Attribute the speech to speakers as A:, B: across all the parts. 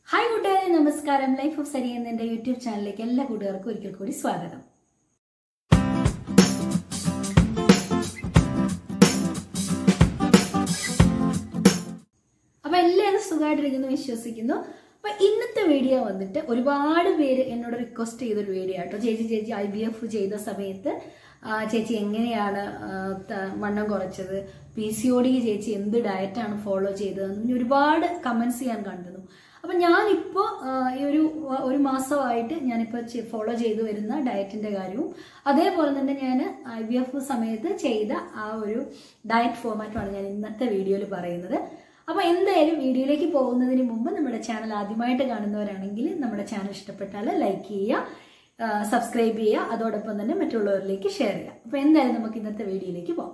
A: hi കൂട്ടുകാരെ നമസ്കാരം life of സരി എന്ന എൻ്റെ യൂട്യൂബ് ചാനലിലേക്ക് എല്ലാ കൂട്ടുകാർക്കും ഒരിക്കൽ കൂടി സ്വാഗതം അപ്പൊ എല്ലാവരും സുഖമായിട്ടിരിക്കുന്നു വിശ്വസിക്കുന്നു അപ്പൊ ഇന്നത്തെ വീഡിയോ വന്നിട്ട് ഒരുപാട് പേര് എന്നോട് റിക്വസ്റ്റ് ചെയ്തൊരു വീഡിയോ ആട്ടോ ചേച്ചി ചേച്ചി ഐ ബി എഫ് ചെയ്ത സമയത്ത് ആ, ചേച്ചി എങ്ങനെയാണ് ആ, ത- വണ്ണം കുറച്ചത് പി സി ഒ ഡി ചേച്ചി എന്ത് ഡയറ്റാണ് ഫോളോ ചെയ്തതെന്ന് ഇങ്ങനെ ഒരുപാട് കമന്റ്സ് ഞാൻ കണ്ടിരുന്നു അപ്പൊ ഞാനിപ്പോ ആ, ഈ ഒരു ഒരു മാസമായിട്ട് ഞാനിപ്പോ ഫോളോ ചെയ്തു വരുന്ന ഡയറ്റിന്റെ കാര്യവും അതേപോലെ തന്നെ ഞാൻ ഐ ബി എഫ് സമയത്ത് ചെയ്ത ആ ഒരു ഡയറ്റ് ഫോർമാറ്റുമാണ് ഞാൻ ഇന്നത്തെ വീഡിയോയിൽ പറയുന്നത് അപ്പൊ എന്തായാലും വീഡിയോയിലേക്ക് പോകുന്നതിന് മുമ്പ് നമ്മുടെ ചാനൽ ആദ്യമായിട്ട് കാണുന്നവരാണെങ്കിൽ നമ്മുടെ ചാനൽ ഇഷ്ടപ്പെട്ടാൽ ലൈക്ക് ചെയ്യുക സബ്സ്ക്രൈബ് ചെയ്യുക അതോടൊപ്പം തന്നെ മറ്റുള്ളവരിലേക്ക് ഷെയർ ചെയ്യുക അപ്പൊ എന്തായാലും നമുക്ക് ഇന്നത്തെ വീഡിയോയിലേക്ക് പോകാം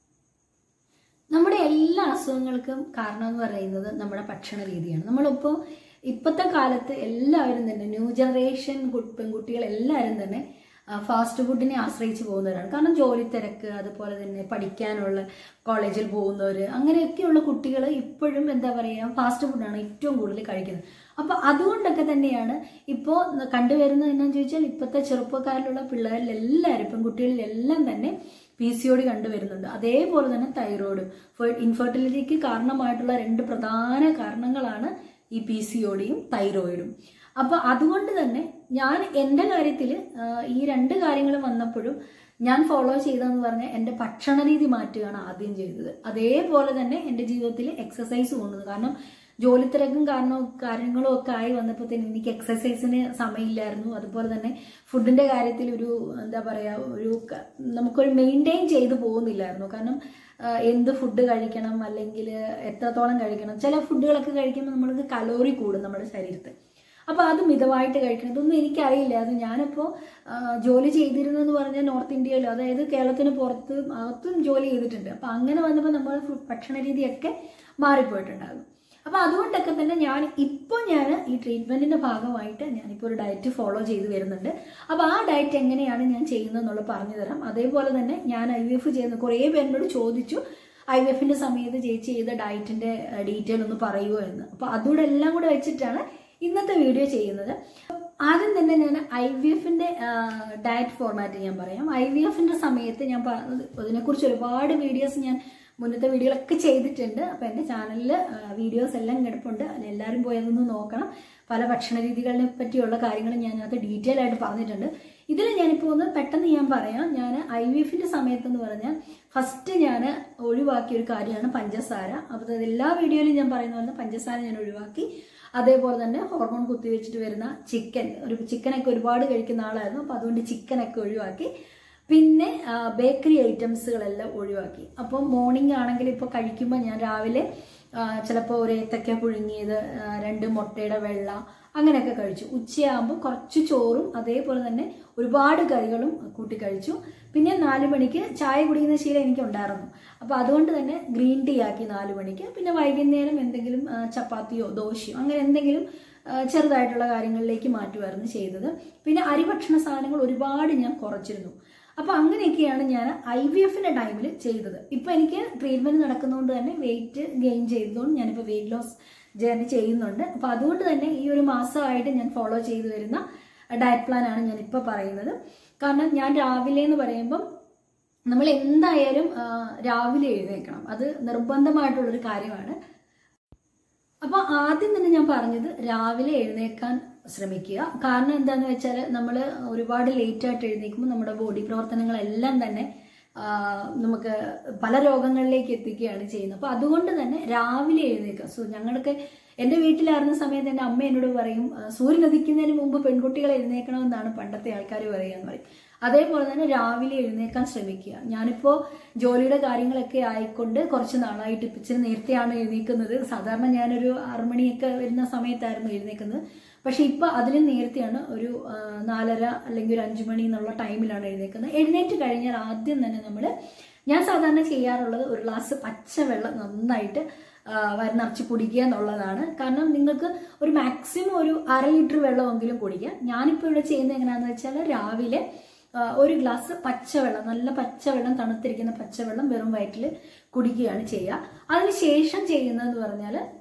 A: നമ്മുടെ എല്ലാ അസുഖങ്ങൾക്കും കാരണം എന്ന് പറയുന്നത് നമ്മുടെ ഭക്ഷണ രീതിയാണ് നമ്മളിപ്പോൾ ഇപ്പോഴത്തെ കാലത്ത് എല്ലാവരും തന്നെ ന്യൂ ജനറേഷൻ പെൺകുട്ടികൾ എല്ലാവരും തന്നെ ഫാസ്റ്റ് ഫുഡിനെ ആശ്രയിച്ച് പോകുന്നവരാണ് കാരണം ജോലി തിരക്ക് അതുപോലെ തന്നെ പഠിക്കാനുള്ള കോളേജിൽ പോകുന്നവർ അങ്ങനെയൊക്കെയുള്ള കുട്ടികൾ ഇപ്പോഴും എന്താ പറയുക ഫാസ്റ്റ് ഫുഡാണ് ഏറ്റവും കൂടുതൽ കഴിക്കുന്നത് അപ്പൊ അതുകൊണ്ടൊക്കെ തന്നെയാണ് ഇപ്പോൾ കണ്ടുവരുന്നത് എന്നാന്ന് ചോദിച്ചാൽ ഇപ്പോഴത്തെ ചെറുപ്പക്കാരിലുള്ള പിള്ളേരിൽ എല്ലാവരും പെൺകുട്ടികളിലെല്ലാം തന്നെ പി സി ഒ ഡി കണ്ടുവരുന്നുണ്ട് അതേപോലെ തന്നെ തൈറോയ്ഡ് ഇൻഫെർട്ടിലിറ്റിക്ക് കാരണമായിട്ടുള്ള രണ്ട് പ്രധാന കാരണങ്ങളാണ് ഈ പി സി ഒ ഡിയും തൈറോയിഡും അപ്പൊ അതുകൊണ്ട് തന്നെ ഞാൻ എൻ്റെ കാര്യത്തിൽ ഈ രണ്ട് കാര്യങ്ങളും വന്നപ്പോഴും ഞാൻ ഫോളോ ചെയ്തതെന്ന് പറഞ്ഞാൽ എൻ്റെ ഭക്ഷണ രീതി മാറ്റുകയാണ് ആദ്യം ചെയ്തത് അതേപോലെ തന്നെ എൻ്റെ ജീവിതത്തിൽ എക്സസൈസ് കൊണ്ടത് കാരണം ജോലി തിരക്കും കാരണവും കാര്യങ്ങളും ഒക്കെ ആയി വന്നപ്പോഴത്തേനും എനിക്ക് എക്സസൈസിന് സമയമില്ലായിരുന്നു അതുപോലെ തന്നെ ഫുഡിന്റെ കാര്യത്തിൽ ഒരു എന്താ പറയാ ഒരു ക- നമുക്കൊരു മെയിൻറ്റെയിൻ ചെയ്ത് പോകുന്നില്ലായിരുന്നു കാരണം ആ, എന്ത് ഫുഡ് കഴിക്കണം അല്ലെങ്കിൽ എത്രത്തോളം കഴിക്കണം ചില ഫുഡുകളൊക്കെ കഴിക്കുമ്പോൾ നമ്മൾക്ക് കലോറി കൂടും നമ്മുടെ ശരീരത്തിൽ അപ്പൊ അത് മിതമായിട്ട് കഴിക്കണം ഇതൊന്നും എനിക്കറിയില്ല അത് ഞാനിപ്പോ ആ, ജോലി ചെയ്തിരുന്നെന്ന് പറഞ്ഞാൽ നോർത്ത് ഇന്ത്യയിലോ അതായത് കേരളത്തിന് പുറത്ത് അകത്തും ജോലി ചെയ്തിട്ടുണ്ട് അപ്പൊ അങ്ങനെ വന്നപ്പോൾ നമ്മുടെ ഫു- ഭക്ഷണ രീതിയൊക്കെ മാറിപ്പോയിട്ടുണ്ടാകും അപ്പൊ അതുകൊണ്ടൊക്കെ തന്നെ ഞാൻ ഇപ്പോൾ ഞാൻ ഈ ട്രീറ്റ്മെന്റിന്റെ ഭാഗമായിട്ട് ഞാനിപ്പോൾ ഒരു ഡയറ്റ് ഫോളോ ചെയ്ത് വരുന്നുണ്ട് അപ്പൊ ആ ഡയറ്റ് എങ്ങനെയാണ് ഞാൻ ചെയ്യുന്നത് എന്നുള്ളത് പറഞ്ഞു തരാം അതേപോലെ തന്നെ ഞാൻ ഐ വി എഫ് ചെയ്യുന്ന കുറേ പേരോട് ചോദിച്ചു ഐ വി എഫിന്റെ സമയത്ത് ചേച്ചി ചെയ്ത ഡയറ്റിന്റെ ഡീറ്റെയിൽ ഒന്ന് പറയുമോ എന്ന് അപ്പൊ അതുകൂടെ എല്ലാം കൂടെ വെച്ചിട്ടാണ് ഇന്നത്തെ വീഡിയോ ചെയ്യുന്നത് ആദ്യം തന്നെ ഞാൻ ഐ വി എഫിന്റെ ഡയറ്റ് ഫോർമാറ്റ് ഞാൻ പറയാം ഐ വി എഫിന്റെ സമയത്ത് ഞാൻ പറഞ്ഞത് അതിനെക്കുറിച്ച് ഒരുപാട് വീഡിയോസ് ഞാൻ മുന്നത്തെ വീഡിയോകളൊക്കെ ചെയ്തിട്ടുണ്ട് അപ്പൊ എന്റെ ചാനലിൽ വീഡിയോസ് എല്ലാം കിടപ്പുണ്ട് അതിൽ എല്ലാവരും പോയി അതൊന്ന് നോക്കണം പല ഭക്ഷണ രീതികളെ പറ്റിയുള്ള കാര്യങ്ങൾ ഞാൻ അതിനകത്ത് ഡീറ്റെയിൽ ആയിട്ട് പറഞ്ഞിട്ടുണ്ട് ഇതിൽ ഞാനിപ്പോൾ ഒന്ന് പെട്ടെന്ന് ഞാൻ പറയാം ഞാൻ ഐ വി എഫിന്റെ സമയത്തെന്ന് പറഞ്ഞാൽ ഫസ്റ്റ് ഞാൻ ഒഴിവാക്കിയ ഒരു കാര്യമാണ് പഞ്ചസാര അപ്പോൾ അത് എല്ലാ വീഡിയോയിലും ഞാൻ പറയുന്ന പോലെ പഞ്ചസാര ഞാൻ ഒഴിവാക്കി അതേപോലെ തന്നെ ഹോർമോൺ കുത്തിവെച്ചിട്ട് വരുന്ന ചിക്കൻ ഒരു ചിക്കനൊക്കെ ഒരുപാട് കഴിക്കുന്ന ആളായിരുന്നു അപ്പോൾ അതുകൊണ്ട് ചിക്കനൊക്കെ ഒഴിവാക്കി പിന്നെ ബേക്കറി ഐറ്റംസുകളെല്ലാം ഒഴിവാക്കി അപ്പം മോർണിംഗ് ആണെങ്കിൽ ഇപ്പോൾ കഴിക്കുമ്പോൾ ഞാൻ രാവിലെ ചിലപ്പോൾ ഒരു ഏത്തക്ക പുഴുങ്ങിയത് ആ, രണ്ട് മുട്ടയുടെ വെള്ള അങ്ങനെയൊക്കെ കഴിച്ചു ഉച്ചയാകുമ്പോൾ കുറച്ച് ചോറും അതേപോലെ തന്നെ ഒരുപാട് കറികളും കൂട്ടി കഴിച്ചു പിന്നെ നാല് മണിക്ക് ചായ കുടിക്കുന്ന ശീലം എനിക്കുണ്ടായിരുന്നു അപ്പോൾ അതുകൊണ്ട് തന്നെ ഗ്രീൻ ടീ ആക്കി നാല് മണിക്ക് പിന്നെ വൈകുന്നേരം എന്തെങ്കിലും ആ, ചപ്പാത്തിയോ ദോശയോ അങ്ങനെ എന്തെങ്കിലും ആ, ചെറുതായിട്ടുള്ള കാര്യങ്ങളിലേക്ക് മാറ്റുമായിരുന്നു ചെയ്തത് പിന്നെ അരിഭക്ഷണ സാധനങ്ങൾ ഒരുപാട് ഞാൻ കുറച്ചിരുന്നു അപ്പൊ അങ്ങനെയൊക്കെയാണ് ഞാൻ ഐ വി എഫിന്റെ ടൈമിൽ ചെയ്തത് ഇപ്പൊ എനിക്ക് ട്രീറ്റ്മെന്റ് നടക്കുന്നതുകൊണ്ട് തന്നെ വെയിറ്റ് ഗെയിൻ ചെയ്തതുകൊണ്ട് ഞാനിപ്പോൾ വെയിറ്റ് ലോസ് ജേർണി ചെയ്യുന്നുണ്ട് അപ്പൊ അതുകൊണ്ട് തന്നെ ഈ ഒരു മാസമായിട്ട് ഞാൻ ഫോളോ ചെയ്തു വരുന്ന ഡയറ്റ് പ്ലാൻ ആണ് ഞാൻ ഇപ്പൊ പറയുന്നത് കാരണം ഞാൻ രാവിലെ എന്ന് പറയുമ്പം നമ്മൾ എന്തായാലും ആ, രാവിലെ എഴുന്നേൽക്കണം അത് നിർബന്ധമായിട്ടുള്ളൊരു കാര്യമാണ് അപ്പൊ ആദ്യം തന്നെ ഞാൻ പറഞ്ഞത് രാവിലെ എഴുന്നേക്കാൻ ശ്രമിക്കുക കാരണം എന്താന്ന് വെച്ചാൽ നമ്മൾ ഒരുപാട് ലേറ്റ് ആയിട്ട് എഴുന്നേൽക്കുമ്പോൾ നമ്മുടെ ബോഡി പ്രവർത്തനങ്ങളെല്ലാം തന്നെ ആ, നമുക്ക് പല രോഗങ്ങളിലേക്ക് എത്തിക്കുകയാണ് ചെയ്യുന്നത് അപ്പൊ അതുകൊണ്ട് തന്നെ രാവിലെ എഴുന്നേൽക്കുക സോ ഞങ്ങൾക്ക് എന്റെ വീട്ടിലായിരുന്ന സമയത്ത് എന്റെ അമ്മ എന്നോട് പറയും ആ, സൂര്യൻ ഉദിക്കുന്നതിന് മുമ്പ് പെൺകുട്ടികൾ എഴുന്നേൽക്കണമെന്നാണ് പണ്ടത്തെ ആൾക്കാർ പറയാന്ന് പറയും അതേപോലെ തന്നെ രാവിലെ എഴുന്നേക്കാൻ ശ്രമിക്കുക ഞാനിപ്പോ ജോലിയുടെ കാര്യങ്ങളൊക്കെ ആയിക്കൊണ്ട് കുറച്ച് നാളായിട്ട് ഇപ്പം ഇച്ചിരി നേരത്തെയാണ് എഴുന്നേക്കുന്നത് സാധാരണ ഞാനൊരു ആറുമണിയൊക്കെ വരുന്ന സമയത്തായിരുന്നു എഴുന്നേക്കുന്നത് പക്ഷെ ഇപ്പൊ അതിലും നേരത്തെയാണ് ഒരു ആ, നാലര അല്ലെങ്കിൽ ഒരു അഞ്ചു മണി എന്നുള്ള ടൈമിലാണ് എഴുന്നേക്കുന്നത് എഴുന്നേറ്റ് കഴിഞ്ഞാൽ ആദ്യം തന്നെ നമ്മൾ ഞാൻ സാധാരണ ചെയ്യാറുള്ളത് ഒരു ഗ്ലാസ് പച്ചവെള്ളം നന്നായിട്ട് ആ, വയറ് നിറച്ച് കുടിക്കുക എന്നുള്ളതാണ് കാരണം നിങ്ങൾക്ക് ഒരു മാക്സിമം ഒരു അര ലിറ്റർ വെള്ളമെങ്കിലും കുടിക്കുക ഞാനിപ്പോൾ ഇവിടെ ചെയ്യുന്നത് എങ്ങനെയാണെന്ന് വെച്ചാൽ രാവിലെ ആ, ഒരു ഗ്ലാസ് പച്ചവെള്ളം നല്ല പച്ചവെള്ളം തണുത്തിരിക്കുന്ന പച്ചവെള്ളം വെറും വയറ്റിൽ കുടിക്കുകയാണ് ചെയ്യുക അതിനുശേഷം ചെയ്യുന്നതെന്ന് പറഞ്ഞാൽ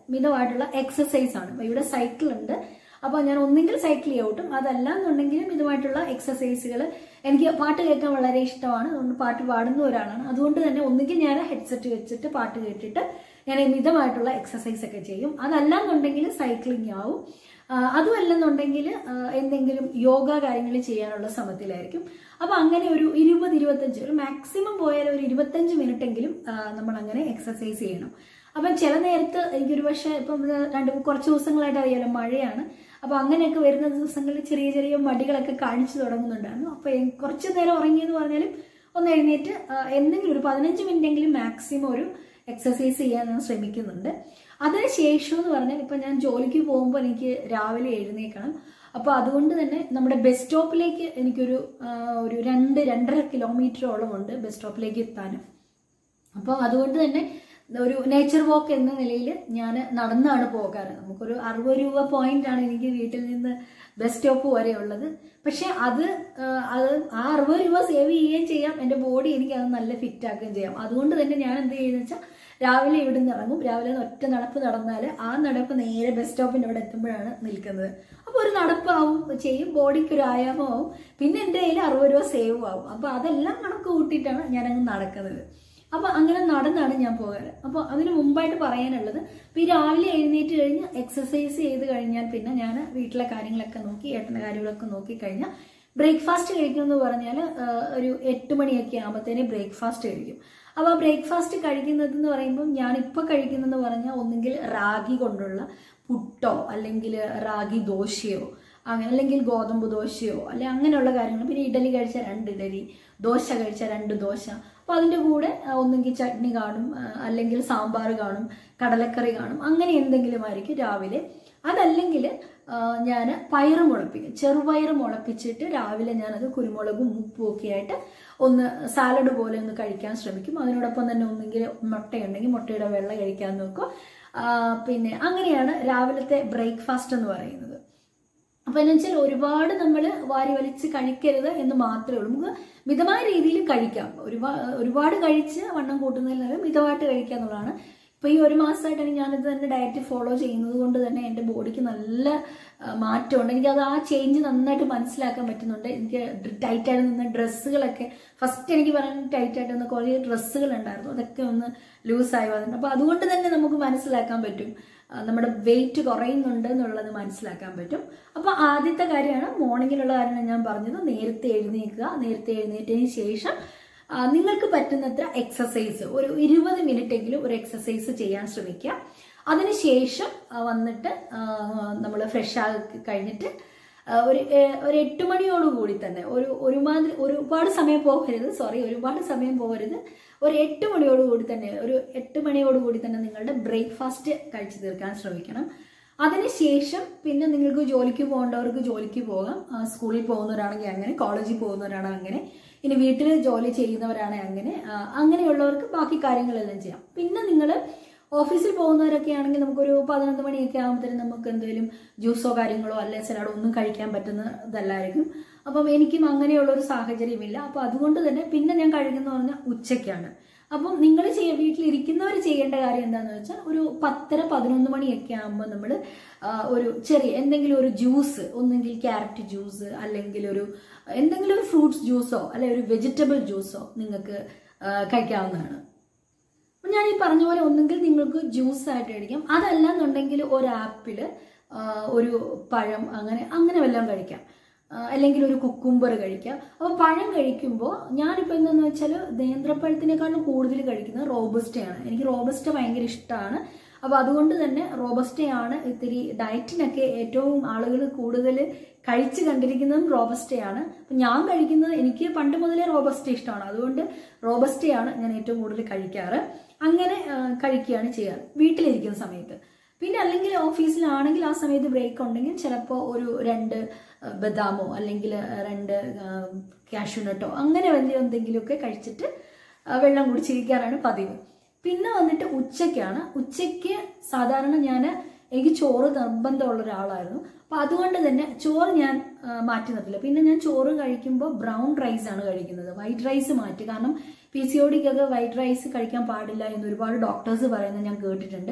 A: മിതമായിട്ടുള്ള എക്സസൈസ് ആണ് അപ്പൊ ഇവിടെ സൈക്കിൾ ഉണ്ട് അപ്പോൾ ഞാൻ ഒന്നെങ്കിൽ സൈക്കിൾ ചവിട്ടും അതല്ല എന്നുണ്ടെങ്കിലും ഇതുമായിട്ടുള്ള എക്സസൈസുകൾ എനിക്ക് പാട്ട് കേൾക്കാൻ വളരെ ഇഷ്ടമാണ് അതുകൊണ്ട് പാട്ട് പാടുന്ന ഒരാളാണ് അതുകൊണ്ട് തന്നെ ഒന്നുകിൽ ഞാൻ ഹെഡ്സെറ്റ് വെച്ചിട്ട് പാട്ട് കേട്ടിട്ട് ഞാൻ മിതമായിട്ടുള്ള എക്സസൈസ് ഒക്കെ ചെയ്യും അതല്ല എന്നുണ്ടെങ്കിൽ സൈക്ലിംഗ് ആവും ആ, അതുമല്ലെന്നുണ്ടെങ്കിൽ ആ, എന്തെങ്കിലും യോഗ കാര്യങ്ങൾ ചെയ്യാനുള്ള ശ്രമത്തിലായിരിക്കും അപ്പൊ അങ്ങനെ ഒരു ഇരുപത് ഇരുപത്തഞ്ച് ഒരു മാക്സിമം പോയാൽ ഒരു ഇരുപത്തഞ്ച് മിനിറ്റ് എങ്കിലും നമ്മൾ അങ്ങനെ എക്സസൈസ് ചെയ്യണം അപ്പം ചില നേരത്ത് എനിക്കൊരു പക്ഷേ ഇപ്പം ഇത് രണ്ട് കുറച്ച് ദിവസങ്ങളായിട്ട് അറിയാലോ മഴയാണ് അപ്പൊ അങ്ങനെയൊക്കെ വരുന്ന ദിവസങ്ങളിൽ ചെറിയ ചെറിയ മടികളൊക്കെ കാണിച്ചു തുടങ്ങുന്നുണ്ടായിരുന്നു അപ്പൊ എ- കുറച്ച് നേരം ഉറങ്ങിയെന്ന് പറഞ്ഞാലും ഒന്ന് എഴുന്നേറ്റ് ആ, എന്തെങ്കിലും ഒരു പതിനഞ്ച് മിനിറ്റ് എങ്കിലും മാക്സിമം ഒരു എക്സസൈസ് ചെയ്യാൻ ഞാൻ ശ്രമിക്കുന്നുണ്ട് അതിന് ശേഷം എന്ന് പറഞ്ഞാൽ ഇപ്പൊ ഞാൻ ജോലിക്ക് പോകുമ്പോൾ എനിക്ക് രാവിലെ എഴുന്നേക്കണം അപ്പൊ അതുകൊണ്ട് തന്നെ നമ്മുടെ ബസ് സ്റ്റോപ്പിലേക്ക് എനിക്കൊരു ആ, ഒരു രണ്ട് രണ്ടര കിലോമീറ്ററോളം ഉണ്ട് ബസ് സ്റ്റോപ്പിലേക്ക് എത്താനും അപ്പോൾ അതുകൊണ്ട് തന്നെ ഒരു നേച്ചർ വാക്ക് എന്ന നിലയിൽ ഞാൻ നടന്നാണ് പോകാറ് നമുക്കൊരു അറുപത് രൂപ പോയിന്റ് ആണ് എനിക്ക് വീട്ടിൽ നിന്ന് ബസ് സ്റ്റോപ്പ് വരെ ഉള്ളത് പക്ഷെ അത് ആ, അത് ആ അറുപത് രൂപ സേവ് ചെയ്യുകയും ചെയ്യാം എൻ്റെ ബോഡി എനിക്ക് അത് നല്ല ഫിറ്റ് ആക്കുകയും ചെയ്യാം അതുകൊണ്ട് തന്നെ ഞാൻ എന്ത് ചെയ്യുന്നത് വെച്ചാൽ രാവിലെ ഇവിടെ നിന്ന് ഇറങ്ങും രാവിലെ ഒറ്റ നടപ്പ് നടന്നാൽ ആ നടപ്പ് നേരെ ബസ് സ്റ്റോപ്പിൻ്റെ അവിടെ എത്തുമ്പോഴാണ് നിൽക്കുന്നത് അപ്പോൾ ഒരു നടപ്പാവും ചെയ്യും ബോഡിക്ക് ഒരു ആയാമമാവും പിന്നെ എൻ്റെ കയ്യിൽ അറുപത് രൂപ സേവ് ആവും അപ്പോൾ അതെല്ലാം കണക്ക് കൂട്ടിയിട്ടാണ് ഞാനങ്ങ് നടക്കുന്നത് അപ്പൊ അങ്ങനെ നടന്നാണ് ഞാൻ പോകാറ് അപ്പോൾ അതിന് മുമ്പായിട്ട് പറയാനുള്ളത് ഇപ്പൊ ഈ രാവിലെ എഴുന്നേറ്റ് കഴിഞ്ഞ് എക്സസൈസ് ചെയ്ത് കഴിഞ്ഞാൽ പിന്നെ ഞാൻ വീട്ടിലെ കാര്യങ്ങളൊക്കെ നോക്കി ഏട്ടൻ്റെ കാര്യങ്ങളൊക്കെ നോക്കി കഴിഞ്ഞാൽ ബ്രേക്ക്ഫാസ്റ്റ് കഴിക്കുമെന്ന് പറഞ്ഞാൽ ഒരു എട്ട് മണിയൊക്കെ ആകുമ്പോഴത്തേന് ബ്രേക്ക്ഫാസ്റ്റ് കഴിക്കും അപ്പോൾ ആ ബ്രേക്ക്ഫാസ്റ്റ് കഴിക്കുന്നത് എന്ന് പറയുമ്പോൾ ഞാൻ ഇപ്പോൾ കഴിക്കുന്നതെന്ന് പറഞ്ഞാൽ ഒന്നുകിൽ റാഗി കൊണ്ടുള്ള പുട്ടോ അല്ലെങ്കിൽ റാഗി ദോശയോ അങ്ങനെ അല്ലെങ്കിൽ ഗോതമ്പ് ദോശയോ അല്ലെ അങ്ങനെയുള്ള കാര്യങ്ങൾ പിന്നെ ഇഡലി കഴിച്ച രണ്ട് ഇഡലി ദോശ കഴിച്ച രണ്ട് ദോശ അപ്പൊ അതിന്റെ കൂടെ ആ, ഒന്നുകിൽ ചട്നി കാണും ആ, അല്ലെങ്കിൽ സാമ്പാർ കാണും കടലക്കറി കാണും അങ്ങനെ എന്തെങ്കിലും ആയിരിക്കും രാവിലെ അതല്ലെങ്കിൽ ഞാൻ പയറ് മുളപ്പിക്കും ചെറുപയറ് മുളപ്പിച്ചിട്ട് രാവിലെ ഞാനത് കുരുമുളകും ഉപ്പും ഒക്കെ ആയിട്ട് ഒന്ന് സാലഡ് പോലെ ഒന്ന് കഴിക്കാൻ ശ്രമിക്കും അതിനോടൊപ്പം തന്നെ ഒന്നെങ്കിൽ മുട്ടയുണ്ടെങ്കിൽ മുട്ടയുടെ വെള്ള കഴിക്കാൻ നോക്കും ആ, പിന്നെ അങ്ങനെയാണ് രാവിലത്തെ ബ്രേക്ക്ഫാസ്റ്റ് എന്ന് പറയുന്നത് അപ്പൊ എന്ന് വെച്ചാൽ ഒരുപാട് നമ്മൾ വാരി വലിച്ച് കഴിക്കരുത് എന്ന് മാത്രമേ ഉള്ളൂ നമുക്ക് മിതമായ രീതിയിൽ കഴിക്കാം ഒരുപാട് ഒരുപാട് കഴിച്ച് വണ്ണം കൂട്ടുന്നതിൽ മിതമായിട്ട് കഴിക്കുക എന്നുള്ളതാണ് ഇപ്പൊ ഈ ഒരു മാസമായിട്ടാണ് ഞാനിത് തന്നെ ഡയറ്റ് ഫോളോ ചെയ്യുന്നത് കൊണ്ട് തന്നെ എൻ്റെ ബോഡിക്ക് നല്ല ആ, മാറ്റമുണ്ട് എനിക്കത് ആ ചേഞ്ച് നന്നായിട്ട് മനസ്സിലാക്കാൻ പറ്റുന്നുണ്ട് എനിക്ക് ടൈറ്റായിട്ട് നിന്ന ഡ്രസ്സുകളൊക്കെ ഫസ്റ്റ് എനിക്ക് പറയാൻ ടൈറ്റായിട്ട് നിന്ന കുറേ ഡ്രസ്സുകൾ ഉണ്ടായിരുന്നു അതൊക്കെ ഒന്ന് ലൂസായി വന്നിട്ടുണ്ട് അപ്പൊ അതുകൊണ്ട് തന്നെ നമുക്ക് മനസ്സിലാക്കാൻ പറ്റും ആ, നമ്മുടെ വെയിറ്റ് കുറയുന്നുണ്ട് എന്നുള്ളത് മനസ്സിലാക്കാൻ പറ്റും അപ്പൊ ആദ്യത്തെ കാര്യമാണ് മോർണിംഗിലുള്ള കാര്യമാണ് ഞാൻ പറഞ്ഞത് നേരത്തെ എഴുന്നേൽക്കുക നേരത്തെ എഴുന്നേറ്റതിന് ശേഷം ആ, നിങ്ങൾക്ക് പറ്റുന്നത്ര എക്സസൈസ് ഒരു ഇരുപത് മിനിറ്റ് എങ്കിലും ഒരു എക്സസൈസ് ചെയ്യാൻ ശ്രമിക്കുക അതിനുശേഷം ആ, വന്നിട്ട് നമ്മൾ ഫ്രഷ് ആക്കി കഴിഞ്ഞിട്ട് ആ, ഒരു ഏ- ഒരു എട്ട് മണിയോടുകൂടി തന്നെ ഒരു ഒരുമാതിരി ഒരുപാട് സമയം പോകരുത് സോറി ഒരുപാട് സമയം പോകരുത് ഒരു എട്ട് മണിയോടുകൂടി തന്നെ ഒരു എട്ട് മണിയോടുകൂടി തന്നെ നിങ്ങളുടെ ബ്രേക്ക്ഫാസ്റ്റ് കഴിച്ചു തീർക്കാൻ ശ്രമിക്കണം അതിനുശേഷം പിന്നെ നിങ്ങൾക്ക് ജോലിക്ക് പോകേണ്ടവർക്ക് ജോലിക്ക് പോകാം ആ, സ്കൂളിൽ പോകുന്നവരാണെങ്കിൽ അങ്ങനെ കോളേജിൽ പോകുന്നവരാണെങ്കിൽ അങ്ങനെ ഇനി വീട്ടിൽ ജോലി ചെയ്യുന്നവരാണെങ്കിൽ അങ്ങനെ ആ, അങ്ങനെയുള്ളവർക്ക് ബാക്കി കാര്യങ്ങളെല്ലാം ചെയ്യാം പിന്നെ നിങ്ങൾ ഓഫീസിൽ പോകുന്നവരൊക്കെ ആണെങ്കിൽ നമുക്കൊരു പതിനൊന്ന് മണിയൊക്കെ ആകുമ്പോഴത്തേനും നമുക്ക് എന്തെങ്കിലും ജ്യൂസോ കാര്യങ്ങളോ അല്ലെ സലാഡോ ഒന്നും കഴിക്കാൻ പറ്റുന്നതല്ലായിരിക്കും അപ്പം എനിക്കും അങ്ങനെയുള്ള ഒരു സാഹചര്യമില്ല അപ്പം അതുകൊണ്ട് തന്നെ പിന്നെ ഞാൻ കഴിക്കുന്ന പറഞ്ഞാൽ ഉച്ചയ്ക്കാണ് അപ്പം നിങ്ങൾ ചെയ്യ വീട്ടിലിരിക്കുന്നവർ ചെയ്യേണ്ട കാര്യം എന്താണെന്ന് വെച്ചാൽ ഒരു പത്തര പതിനൊന്ന് മണിയൊക്കെ ആകുമ്പോൾ നമ്മൾ ഒരു ചെറിയ എന്തെങ്കിലും ഒരു ജ്യൂസ് ഒന്നെങ്കിൽ ക്യാരറ്റ് ജ്യൂസ് അല്ലെങ്കിൽ ഒരു എന്തെങ്കിലും ഒരു ഫ്രൂട്ട്സ് ജ്യൂസോ അല്ലെ ഒരു വെജിറ്റബിൾ ജ്യൂസോ നിങ്ങൾക്ക് ആ, കഴിക്കാവുന്നതാണ് അപ്പം ഞാൻ ഈ പറഞ്ഞ പോലെ ഒന്നെങ്കിൽ നിങ്ങൾക്ക് ജ്യൂസ് ആയിട്ട് കഴിക്കാം അതല്ല എന്നുണ്ടെങ്കിൽ ഒരു ആപ്പിള് ആ, ഒരു പഴം അങ്ങനെ അങ്ങനെ വല്ലതും കഴിക്കാം ആ, അല്ലെങ്കിൽ ഒരു കുക്കുംബർ കഴിക്കാം അപ്പോൾ പഴം കഴിക്കുമ്പോൾ ഞാനിപ്പോൾ എന്താന്ന് വെച്ചാൽ നേന്ത്രപ്പഴത്തിനേക്കാളും കൂടുതൽ കഴിക്കുന്നത് റോബസ്റ്റയാണ് എനിക്ക് റോബസ്റ്റ ഭയങ്കര ഇഷ്ടമാണ് അപ്പോൾ അതുകൊണ്ട് തന്നെ റോബസ്റ്റയാണ് ഇത്തിരി ഡയറ്റിനൊക്കെ ഏറ്റവും ആളുകൾ കൂടുതൽ കഴിച്ച് കണ്ടിരിക്കുന്നതും റോബസ്റ്റയാണ് അപ്പം ഞാൻ കഴിക്കുന്നത് എനിക്ക് പണ്ട് മുതലേ റോബസ്റ്റ ഇഷ്ടമാണ് അതുകൊണ്ട് റോബസ്റ്റയാണ് ഞാൻ ഏറ്റവും കൂടുതൽ കഴിക്കാറ് അങ്ങനെ ആ, കഴിക്കുകയാണ് ചെയ്യാറ് വീട്ടിലിരിക്കുന്ന സമയത്ത് പിന്നെ അല്ലെങ്കിൽ ഓഫീസിലാണെങ്കിൽ ആ സമയത്ത് ബ്രേക്ക് ഉണ്ടെങ്കിൽ ചിലപ്പോൾ ഒരു രണ്ട് ആ, ബദാമോ അല്ലെങ്കിൽ രണ്ട് കാഷ്യൂനട്ടോ അങ്ങനെ വലിയ എന്തെങ്കിലുമൊക്കെ കഴിച്ചിട്ട് ആ, വെള്ളം കുടിച്ചിരിക്കാറാണ് പതിവ് പിന്നെ വന്നിട്ട് ഉച്ചയ്ക്കാണ് ഉച്ചയ്ക്ക് സാധാരണ ഞാൻ എനിക്ക് ചോറ് നിർബന്ധമുള്ള ഒരാളായിരുന്നു അപ്പൊ അതുകൊണ്ട് തന്നെ ചോറ് ഞാൻ ആ, മാറ്റി നിർത്തില്ല പിന്നെ ഞാൻ ചോറ് കഴിക്കുമ്പോൾ ബ്രൗൺ റൈസ് ആണ് കഴിക്കുന്നത് വൈറ്റ് റൈസ് മാറ്റി കാരണം പി സി ഒ ഡിക്കൊക്കെ വൈറ്റ് റൈസ് കഴിക്കാൻ പാടില്ല എന്ന് ഒരുപാട് ഡോക്ടേഴ്സ് പറയുന്നത് ഞാൻ കേട്ടിട്ടുണ്ട്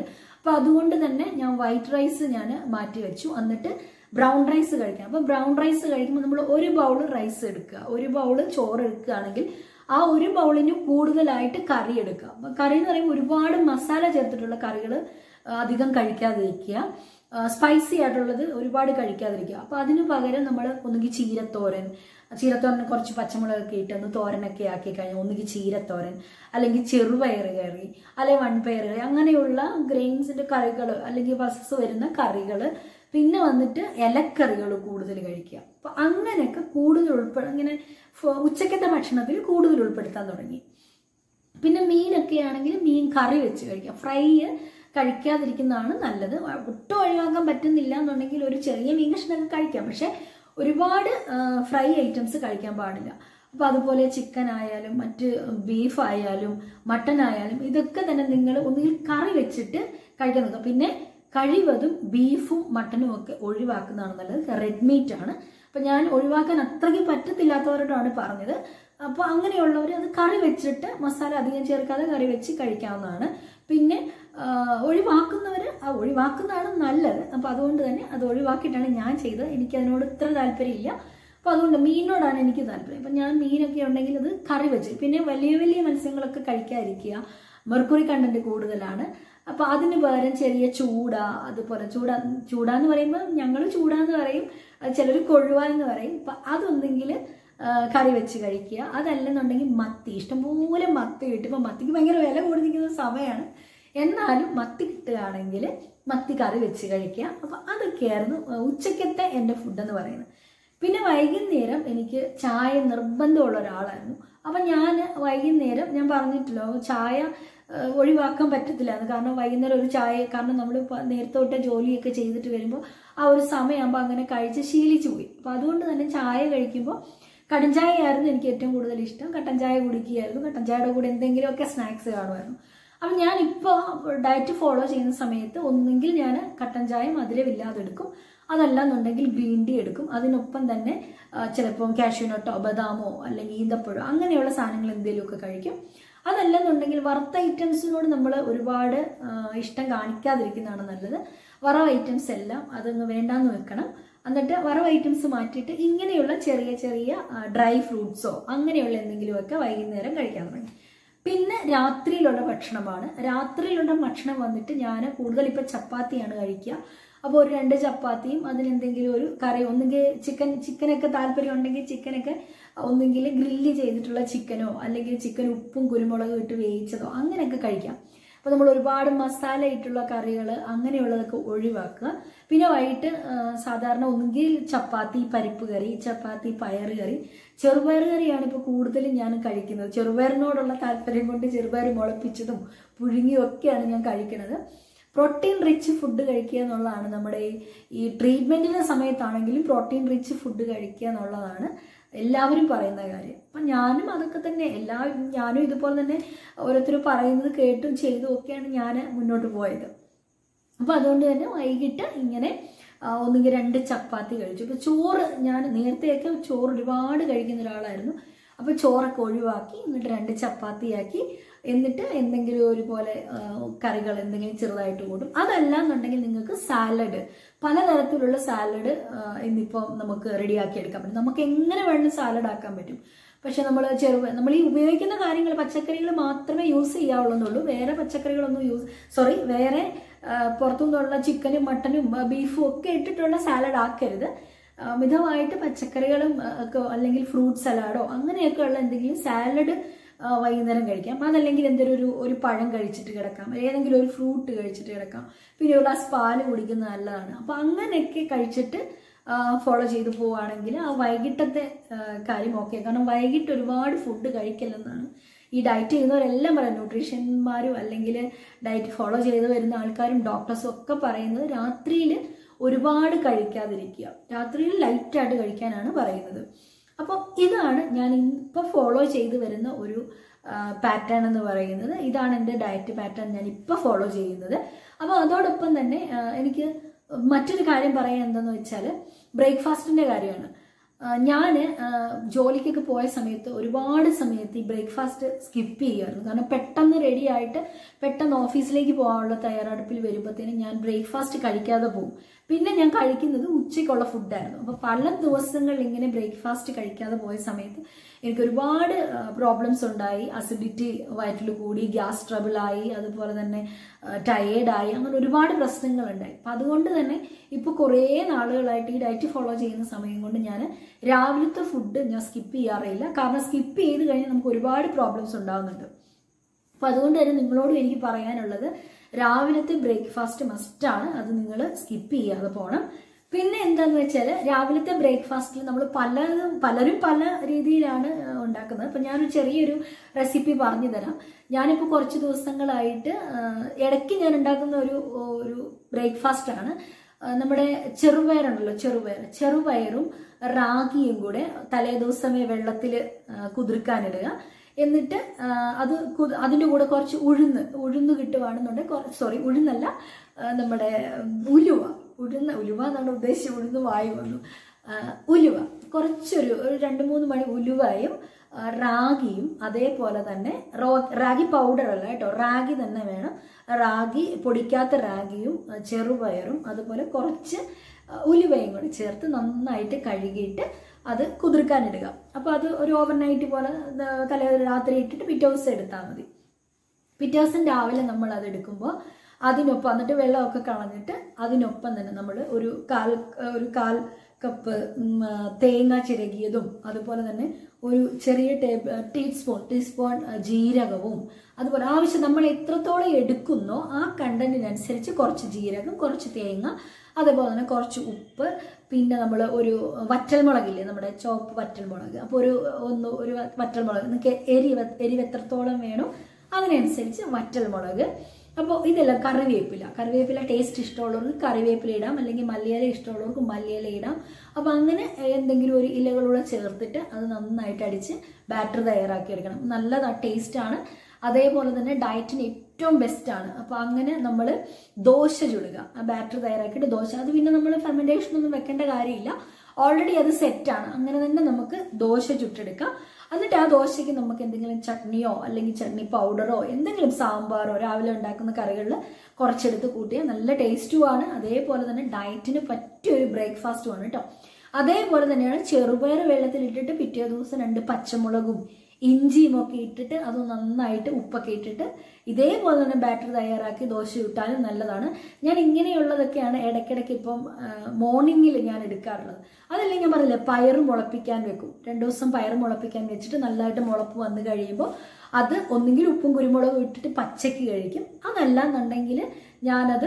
A: അപ്പോൾ അതുകൊണ്ട് തന്നെ ഞാൻ വൈറ്റ് റൈസ് ഞാൻ മാറ്റി വെച്ചു എന്നിട്ട് ബ്രൗൺ റൈസ് കഴിക്കാം അപ്പോൾ ബ്രൗൺ റൈസ് കഴിക്കുമ്പോൾ നമ്മൾ ഒരു ബൗൾ റൈസ് എടുക്കുക ഒരു ബൗൾ ചോറ് എടുക്കുകയാണെങ്കിൽ ആ ഒരു ബൗളിന് കൂടുതലായിട്ട് കറി എടുക്കുക അപ്പോൾ കറി എന്ന് പറയുമ്പോൾ ഒരുപാട് മസാല ചേർത്തിട്ടുള്ള കറികൾ അധികം കഴിക്കാതിരിക്കുക സ്പൈസി ആയിട്ടുള്ളത് ഒരുപാട് കഴിക്കാതിരിക്കുക അപ്പോൾ അതിന് പകരം നമ്മൾ ഒന്നുകിൽ ചീരത്തോരൻ ചീരത്തോരന് കുറച്ച് പച്ചമുളകൊക്കെ ഇട്ട് ഒന്ന് തോരനൊക്കെ ആക്കി കഴിഞ്ഞാൽ ഒന്നുകിൽ ചീരത്തോരൻ അല്ലെങ്കിൽ ചെറുപയർ കറി അല്ലെങ്കിൽ വൺപയർ കറി അങ്ങനെയുള്ള ഗ്രെയിൻസിന്റെ കറികൾ അല്ലെങ്കിൽ പസസ് വരുന്ന കറികൾ പിന്നെ വന്നിട്ട് ഇലക്കറികൾ കൂടുതൽ കഴിക്കുക അപ്പൊ അങ്ങനെയൊക്കെ കൂടുതൽ ഉൾപ്പെ ഇങ്ങനെ ഫ- ഉച്ചക്കത്തെ ഭക്ഷണത്തിൽ കൂടുതൽ ഉൾപ്പെടുത്താൻ തുടങ്ങി പിന്നെ മീനൊക്കെ ആണെങ്കിൽ മീൻ കറി വെച്ച് കഴിക്കാം ഫ്രൈ കഴിക്കാതിരിക്കുന്നതാണ് നല്ലത് ഒട്ടും ഒഴിവാക്കാൻ പറ്റുന്നില്ല എന്നുണ്ടെങ്കിൽ ഒരു ചെറിയ മീൻ കഷ്ണമൊക്കെ കഴിക്കാം പക്ഷെ ഒരുപാട് ഫ്രൈ ഐറ്റംസ് കഴിക്കാൻ പാടില്ല അപ്പോൾ അതുപോലെ ചിക്കൻ ആയാലും മറ്റ് ബീഫ് ആയാലും മട്ടൻ ആയാലും ഇതൊക്കെ തന്നെ നിങ്ങൾ ഒന്നുകിൽ കറി വെച്ചിട്ട് കഴിക്കാൻ നോക്കുക പിന്നെ കഴിവതും ബീഫും മട്ടനും ഒക്കെ ഒഴിവാക്കുന്നതാണ് നല്ലത് റെഡ് മീറ്റ് ആണ് അപ്പൊ ഞാൻ ഒഴിവാക്കാൻ അത്രയ്ക്ക് പറ്റത്തില്ലാത്തവരോടാണ് പറഞ്ഞത് അപ്പോൾ അങ്ങനെയുള്ളവർ അത് കറി വെച്ചിട്ട് മസാല അധികം ചേർക്കാതെ കറി വെച്ച് കഴിക്കാവുന്നതാണ് പിന്നെ ആ, ഒഴിവാക്കുന്നവർ ആ ഒഴിവാക്കുന്നതാണ് നല്ലത് അപ്പോൾ അതുകൊണ്ട് തന്നെ അത് ഒഴിവാക്കിയിട്ടാണ് ഞാൻ ചെയ്തത് എനിക്ക് അതിനോട് ഇത്ര താല്പര്യമില്ല അപ്പോൾ അതുകൊണ്ട് മീനിനോടാണ് എനിക്ക് താല്പര്യം അപ്പം ഞാൻ മീനൊക്കെ ഉണ്ടെങ്കിൽ അത് കറി വെച്ച് പിന്നെ വലിയ വലിയ മത്സ്യങ്ങളൊക്കെ കഴിക്കാതിരിക്കുക മെർക്കുറി കണ്ടന്റ് കൂടുതലാണ് അപ്പോൾ അതിന് പകരം ചെറിയ ചൂട അതുപോലെ ചൂട ചൂട എന്ന് പറയുമ്പോൾ ഞങ്ങൾ ചൂട എന്ന് പറയും ചിലർ കൊഴുവ എന്ന് പറയും അപ്പം അതൊന്നെങ്കിൽ കറി വെച്ച് കഴിക്കുക അതല്ലെന്നുണ്ടെങ്കിൽ മത്തി ഇഷ്ടംപോലെ മത്തി കിട്ടും ഇപ്പം മത്തിക്ക് ഭയങ്കര വില കൂടി നിൽക്കുന്ന സമയമാണ് എന്നാലും മത്തി കിട്ടുകയാണെങ്കിൽ മത്തി കറി വെച്ച് കഴിക്കുക അപ്പം അതൊക്കെയായിരുന്നു ഉച്ചക്കത്തെ എൻ്റെ ഫുഡ് എന്ന് പറയുന്നത് പിന്നെ വൈകുന്നേരം എനിക്ക് ചായ നിർബന്ധമുള്ള ഒരാളായിരുന്നു അപ്പം ഞാൻ വൈകുന്നേരം ഞാൻ പറഞ്ഞിട്ടല്ലോ ചായ ഏഹ്, ഒഴിവാക്കാൻ പറ്റത്തില്ല അത് കാരണം വൈകുന്നേരം ഒരു ചായ കാരണം നമ്മൾ നേരത്തെ തൊട്ടേ ജോലിയൊക്കെ ചെയ്തിട്ട് വരുമ്പോൾ ആ ഒരു സമയമാകുമ്പോൾ അങ്ങനെ കഴിച്ച് ശീലിച്ചു പോയി അപ്പം അതുകൊണ്ട് തന്നെ ചായ കഴിക്കുമ്പോൾ കട്ടൻ ചായ ആയിരുന്നു എനിക്ക് ഏറ്റവും കൂടുതൽ ഇഷ്ടം കട്ടൻ ചായ കുടിക്കുകയായിരുന്നു കട്ടൻ ചായയുടെ കൂടെ എന്തെങ്കിലുമൊക്കെ സ്നാക്സ് കാണുമായിരുന്നു അപ്പം ഞാൻ ഇപ്പോൾ ഡയറ്റ് ഫോളോ ചെയ്യുന്ന സമയത്ത് ഒന്നെങ്കിൽ ഞാൻ കട്ടൻ ചായ മധുരമില്ലാതെ എടുക്കും അതല്ലാന്നുണ്ടെങ്കിൽ ഗ്രീൻ ടീ എടുക്കും അതിനൊപ്പം തന്നെ ആ, ചിലപ്പം കാഷ്യൂനട്ടോ ബദാമോ അല്ലെങ്കിൽ ഈന്തപ്പഴോ അങ്ങനെയുള്ള സാധനങ്ങൾ എന്തെങ്കിലുമൊക്കെ കഴിക്കും അതല്ലെന്നുണ്ടെങ്കിൽ വറുത്ത ഐറ്റംസിനോട് നമ്മൾ ഒരുപാട് ആ, ഇഷ്ടം കാണിക്കാതിരിക്കുന്നതാണ് നല്ലത് വറവ് ഐറ്റംസ് എല്ലാം അതൊന്ന് വേണ്ടാന്ന് വെക്കണം എന്നിട്ട് വറവ് ഐറ്റംസ് മാറ്റിയിട്ട് ഇങ്ങനെയുള്ള ചെറിയ ചെറിയ ഡ്രൈ ഫ്രൂട്ട്സോ അങ്ങനെയുള്ള എന്തെങ്കിലുമൊക്കെ വൈകുന്നേരം കഴിക്കാൻ തുടങ്ങി പിന്നെ രാത്രിയിലുള്ള ഭക്ഷണമാണ് രാത്രിയിലുള്ള ഭക്ഷണം വന്നിട്ട് ഞാൻ കൂടുതൽ ഇപ്പം ചപ്പാത്തിയാണ് കഴിക്കുക അപ്പോൾ ഒരു രണ്ട് ചപ്പാത്തിയും അതിനെന്തെങ്കിലും ഒരു കറി ഒന്നുകിൽ ചിക്കൻ ചിക്കനൊക്കെ താല്പര്യം ഉണ്ടെങ്കിൽ ചിക്കനൊക്കെ ഒന്നുകിൽ ഗ്രില്ല് ചെയ്തിട്ടുള്ള ചിക്കനോ അല്ലെങ്കിൽ ചിക്കൻ ഉപ്പും കുരുമുളകും ഇട്ട് വേവിച്ചതോ അങ്ങനെയൊക്കെ കഴിക്കാം അപ്പോൾ നമ്മൾ ഒരുപാട് മസാല ഇട്ടുള്ള കറികൾ അങ്ങനെയുള്ളതൊക്കെ ഒഴിവാക്കുക പിന്നെ വൈകിട്ട് ആ, സാധാരണ ഒന്നുകിൽ ചപ്പാത്തി പരിപ്പ് കറി ചപ്പാത്തി പയർ കറി ചെറുപയർ കറിയാണ് ഇപ്പോൾ കൂടുതലും ഞാൻ കഴിക്കുന്നത് ചെറുപയറിനോടുള്ള താല്പര്യം കൊണ്ട് ചെറുപയർ മുളപ്പിച്ചതും പുഴുങ്ങിയും ഒക്കെയാണ് ഞാൻ കഴിക്കുന്നത് പ്രോട്ടീൻ റിച്ച് ഫുഡ് കഴിക്കുക എന്നുള്ളതാണ് നമ്മുടെ ഈ- ഈ ട്രീറ്റ്മെന്റിന്റെ സമയത്താണെങ്കിലും പ്രോട്ടീൻ റിച്ച് ഫുഡ് കഴിക്കുക എന്നുള്ളതാണ് എല്ലാവരും പറയുന്ന കാര്യം അപ്പം ഞാനും അതൊക്കെ തന്നെ എല്ലാ ഞാനും ഇതുപോലെ തന്നെ ഓരോരുത്തർ പറയുന്നത് കേട്ടും ചെയ്തും ഒക്കെയാണ് ഞാൻ മുന്നോട്ട് പോയത് അപ്പോൾ അതുകൊണ്ട് തന്നെ വൈകിട്ട് ഇങ്ങനെ ആ, ഒന്നുകിൽ രണ്ട് ചപ്പാത്തി കഴിച്ചു ഇപ്പോൾ ചോറ് ഞാൻ നേരത്തെയൊക്കെ ചോറ് ഒരുപാട് കഴിക്കുന്ന ഒരാളായിരുന്നു അപ്പോൾ ചോറൊക്കെ ഒഴിവാക്കി എന്നിട്ട് രണ്ട് ചപ്പാത്തിയാക്കി എന്നിട്ട് എന്തെങ്കിലും ഒരുപോലെ ആ, കറികൾ എന്തെങ്കിലും ചെറുതായിട്ട് കൂട്ടും അതല്ല എന്നുണ്ടെങ്കിൽ നിങ്ങൾക്ക് സാലഡ് പലതരത്തിലുള്ള സാലഡ് ഇന്നിപ്പോൾ നമുക്ക് റെഡിയാക്കി എടുക്കാൻ പറ്റും നമുക്ക് എങ്ങനെ വേണമെങ്കിലും സാലഡ് ആക്കാൻ പറ്റും പക്ഷെ നമ്മൾ ചെറു നമ്മൾ ഈ ഉപയോഗിക്കുന്ന കാര്യങ്ങൾ പച്ചക്കറികൾ മാത്രമേ യൂസ് ചെയ്യാവുള്ളൂ വേറെ പച്ചക്കറികളൊന്നും യൂസ് സോറി വേറെ ആ, പുറത്തുനിന്നുള്ള ചിക്കനും മട്ടനും ആ, ബീഫും ഒക്കെ ഇട്ടിട്ടുള്ള സാലഡ് ആക്കരുത് ആ, മിതമായിട്ട് പച്ചക്കറികളും ആ, ഒക്കെ അല്ലെങ്കിൽ ഫ്രൂട്ട് സലാഡോ അങ്ങനെയൊക്കെ ഉള്ള എന്തെങ്കിലും സാലഡ് വൈകുന്നേരം കഴിക്കാം അതല്ലെങ്കിൽ എന്തെങ്കിലും ഒരു ഒരു പഴം കഴിച്ചിട്ട് കിടക്കാം ഏതെങ്കിലും ഒരു ഫ്രൂട്ട് കഴിച്ചിട്ട് കിടക്കാം പിന്നെ ഒരു ഗ്ലാസ് പാല് കുടിക്കുന്നത് നല്ലതാണ് അപ്പം അങ്ങനെയൊക്കെ കഴിച്ചിട്ട് ഫോളോ ചെയ്തു പോവുകയാണെങ്കിൽ ആ വൈകിട്ടത്തെ ആ, കാര്യം ഓക്കെ കാരണം വൈകിട്ട് ഒരുപാട് ഫുഡ് കഴിക്കില്ലെന്നാണ് ഈ ഡയറ്റ് ചെയ്യുന്നവരെല്ലാം പറയും ന്യൂട്രീഷ്യന്മാരും അല്ലെങ്കിൽ ഡയറ്റ് ഫോളോ ചെയ്ത് വരുന്ന ആൾക്കാരും ഡോക്ടേഴ്സും ഒക്കെ പറയുന്നത് രാത്രിയിൽ ഒരുപാട് കഴിക്കാതിരിക്കുക രാത്രിയിൽ ലൈറ്റായിട്ട് കഴിക്കാനാണ് പറയുന്നത് അപ്പോൾ ഇതാണ് ഞാൻ ഇപ്പോൾ ഫോളോ ചെയ്ത് വരുന്ന ഒരു പാറ്റേൺ എന്ന് പറയുന്നത് ഇതാണ് എൻ്റെ ഡയറ്റ് പാറ്റേൺ ഞാൻ ഇപ്പോൾ ഫോളോ ചെയ്യുന്നത് അപ്പോൾ അതോടൊപ്പം തന്നെ ആ, എനിക്ക് മറ്റൊരു കാര്യം പറയാൻ എന്താണെന്ന് വെച്ചാൽ ബ്രേക്ക്ഫാസ്റ്റിൻ്റെ കാര്യമാണ് ഞാൻ ജോലിക്കൊക്കെ പോയ സമയത്ത് ഒരുപാട് സമയത്ത് ഈ ബ്രേക്ക്ഫാസ്റ്റ് സ്കിപ്പ് ചെയ്യുമായിരുന്നു കാരണം പെട്ടെന്ന് റെഡി ആയിട്ട് പെട്ടെന്ന് ഓഫീസിലേക്ക് പോകാനുള്ള തയ്യാറെടുപ്പിൽ വരുമ്പോഴത്തേനും ഞാൻ ബ്രേക്ക്ഫാസ്റ്റ് കഴിക്കാതെ പോകും പിന്നെ ഞാൻ കഴിക്കുന്നത് ഉച്ചയ്ക്കുള്ള ഫുഡായിരുന്നു അപ്പോൾ പല ദിവസങ്ങളിൽ ഇങ്ങനെ ബ്രേക്ക്ഫാസ്റ്റ് കഴിക്കാതെ പോയ സമയത്ത് എനിക്ക് ഒരുപാട് പ്രോബ്ലംസ് ഉണ്ടായി അസിഡിറ്റി വയറ്റിൽ കൂടി ഗ്യാസ് ട്രബിൾ ആയി അതുപോലെ തന്നെ ടയേർഡായി അങ്ങനെ ഒരുപാട് പ്രശ്നങ്ങളുണ്ടായി അപ്പം അതുകൊണ്ട് തന്നെ ഇപ്പോൾ കുറേ നാളുകളായിട്ട് ഈ ഡയറ്റ് ഫോളോ ചെയ്യുന്ന സമയം കൊണ്ട് ഞാൻ രാവിലത്തെ ഫുഡ് ഞാൻ സ്കിപ്പ് ചെയ്യാറില്ല കാരണം സ്കിപ്പ് ചെയ്ത് കഴിഞ്ഞാൽ നമുക്ക് ഒരുപാട് പ്രോബ്ലംസ് ഉണ്ടാകുന്നുണ്ട് അപ്പം അതുകൊണ്ട് തന്നെ നിങ്ങളോടും എനിക്ക് പറയാനുള്ളത് രാവിലത്തെ ബ്രേക്ക്ഫാസ്റ്റ് മസ്റ്റാണ് അത് നിങ്ങൾ സ്കിപ്പ് ചെയ്യാതെ പോകണം പിന്നെ എന്താന്ന് വെച്ചാൽ രാവിലത്തെ ബ്രേക്ക്ഫാസ്റ്റിൽ നമ്മൾ പലതും പലരും പല രീതിയിലാണ് ആ, ഉണ്ടാക്കുന്നത് അപ്പം ഞാനൊരു ചെറിയൊരു റെസിപ്പി പറഞ്ഞു തരാം ഞാനിപ്പോൾ കുറച്ച് ദിവസങ്ങളായിട്ട് ആ, ഇടയ്ക്ക് ഞാൻ ഉണ്ടാക്കുന്ന ഒരു ഒരു ബ്രേക്ക്ഫാസ്റ്റ് ആണ് ആ, നമ്മുടെ ചെറുപയറുണ്ടല്ലോ ചെറുപയർ ചെറുപയറും റാഗിയും കൂടെ തലേ ദിവസമേ വെള്ളത്തിൽ കുതിർക്കാനിടുക എന്നിട്ട് ആ, അത് കു- അതിൻ്റെ കൂടെ കുറച്ച് ഉഴുന്ന് ഉഴുന്ന് കിട്ടുവാണെന്നുണ്ടെങ്കിൽ സോറി ഉഴുന്നല്ല ആ, നമ്മുടെ ഉലുവ ഉഴുന്ന ഉലുവ എന്നാണ് ഉദ്ദേശിച്ചത് ഉഴുന്ന് വായു വന്നു ആ, ഉലുവ കുറച്ചൊരു ഒരു രണ്ട് മൂന്ന് മണി ഉലുവയും ആ, റാഗിയും അതേപോലെ തന്നെ റോ റാഗി പൗഡർ അല്ല കേട്ടോ റാഗി തന്നെ വേണം റാഗി പൊടിക്കാത്ത റാഗിയും ആ, ചെറുപയറും അതുപോലെ കുറച്ച് ആ, ഉലുവയും കൂടി ചേർത്ത് നന്നായിട്ട് കഴുകിയിട്ട് അത് കുതിർക്കാനിടുക അപ്പോൾ അത് ഒരു ഓവർനൈറ്റ് പോലെ ആ, തലേ രാത്രി ഇട്ടിട്ട് പിറ്റേ ദിവസം എടുത്താൽ മതി പിറ്റേ ദിവസം രാവിലെ നമ്മൾ അത് എടുക്കുമ്പോൾ അതിനൊപ്പം എന്നിട്ട് വെള്ളമൊക്കെ കളഞ്ഞിട്ട് അതിനൊപ്പം തന്നെ നമ്മൾ ഒരു കാൽ ഒരു കാൽ കപ്പ് ഉം, ആ, തേങ്ങ ചിരകിയതും അതുപോലെ തന്നെ ഒരു ചെറിയ ടേബിൾ ടീസ്പൂൺ ടീസ്പൂൺ ആ, ജീരകവും അതുപോലെ ആവശ്യം നമ്മൾ എത്രത്തോളം എടുക്കുന്നോ ആ കണ്ടന്റിനനുസരിച്ച് കുറച്ച് ജീരകം കുറച്ച് തേങ്ങ അതേപോലെ തന്നെ കുറച്ച് ഉപ്പ് പിന്നെ നമ്മൾ ഒരു വറ്റൽമുളകില്ലേ നമ്മുടെ ചോപ്പ് വറ്റൽമുളക് അപ്പോൾ ഒരു ഒന്ന് ഒരു വറ്റൽമുളക് നിങ്ങൾക്ക് എരിവ് എരിവ് എത്രത്തോളം വേണോ അതിനനുസരിച്ച് വറ്റൽമുളക് അപ്പോൾ ഇതെല്ലാം കറിവേപ്പില കറിവേപ്പില ടേസ്റ്റ് ഇഷ്ടമുള്ളവർക്ക് കറിവേപ്പില ഇടാം അല്ലെങ്കിൽ മല്ലിയില ഇഷ്ടമുള്ളവർക്ക് മല്ലിയില ഇടാം അപ്പോൾ അങ്ങനെ എന്തെങ്കിലും ഒരു ഇലകളൂടെ ചേർത്തിട്ട് അത് നന്നായിട്ട് അടിച്ച് ബാറ്റർ തയ്യാറാക്കി എടുക്കണം നല്ലതാ ടേസ്റ്റാണ് അതേപോലെ തന്നെ ഡയറ്റിന് ഏറ്റവും ബെസ്റ്റാണ് അപ്പോൾ അങ്ങനെ നമ്മൾ ദോശ ചുടുക ആ ബാറ്റർ തയ്യാറാക്കിയിട്ട് ദോശ അത് പിന്നെ നമ്മൾ ഫെർമെൻറ്റേഷൻ ഒന്നും വെക്കേണ്ട കാര്യമില്ല ഓൾറെഡി അത് സെറ്റാണ് അങ്ങനെ തന്നെ നമുക്ക് ദോശ ചുട്ടെടുക്കാം എന്നിട്ട് ആ ദോശയ്ക്ക് നമുക്ക് എന്തെങ്കിലും ചട്നിയോ അല്ലെങ്കിൽ ചട്നി പൗഡറോ എന്തെങ്കിലും സാമ്പാറോ രാവിലെ ഉണ്ടാക്കുന്ന കറികളിൽ കുറച്ചെടുത്ത് കൂട്ടിയാൽ നല്ല ടേസ്റ്റുമാണ് അതേപോലെ തന്നെ ഡയറ്റിന് പറ്റിയ ഒരു ബ്രേക്ക്ഫാസ്റ്റുമാണ് കേട്ടോ അതേപോലെ തന്നെയാണ് ചെറുപയർ വെള്ളത്തിലിട്ടിട്ട് പിറ്റേ ദിവസം രണ്ട് പച്ചമുളകും ഇഞ്ചിയും ഒക്കെ ഇട്ടിട്ട് അത് നന്നായിട്ട് ഉപ്പൊക്കെ ഇട്ടിട്ട് ഇതേപോലെ തന്നെ ബാറ്റർ തയ്യാറാക്കി ദോശ ഇട്ടാലും നല്ലതാണ് ഞാൻ ഇങ്ങനെയുള്ളതൊക്കെയാണ് ഇടയ്ക്കിടയ്ക്ക് ഇപ്പം മോർണിംഗിൽ ഞാൻ എടുക്കാറുള്ളത് അതല്ലെങ്കിൽ ഞാൻ പറഞ്ഞില്ലേ പയർ മുളപ്പിക്കാൻ വെക്കും രണ്ടു ദിവസം പയർ മുളപ്പിക്കാൻ വെച്ചിട്ട് നല്ലതായിട്ട് മുളപ്പ് വന്നു കഴിയുമ്പോൾ അത് ഒന്നുകിൽ ഉപ്പും കുരുമുളകും ഇട്ടിട്ട് പച്ചയ്ക്ക് കഴിക്കും അതല്ല എന്നുണ്ടെങ്കിൽ ഞാനത്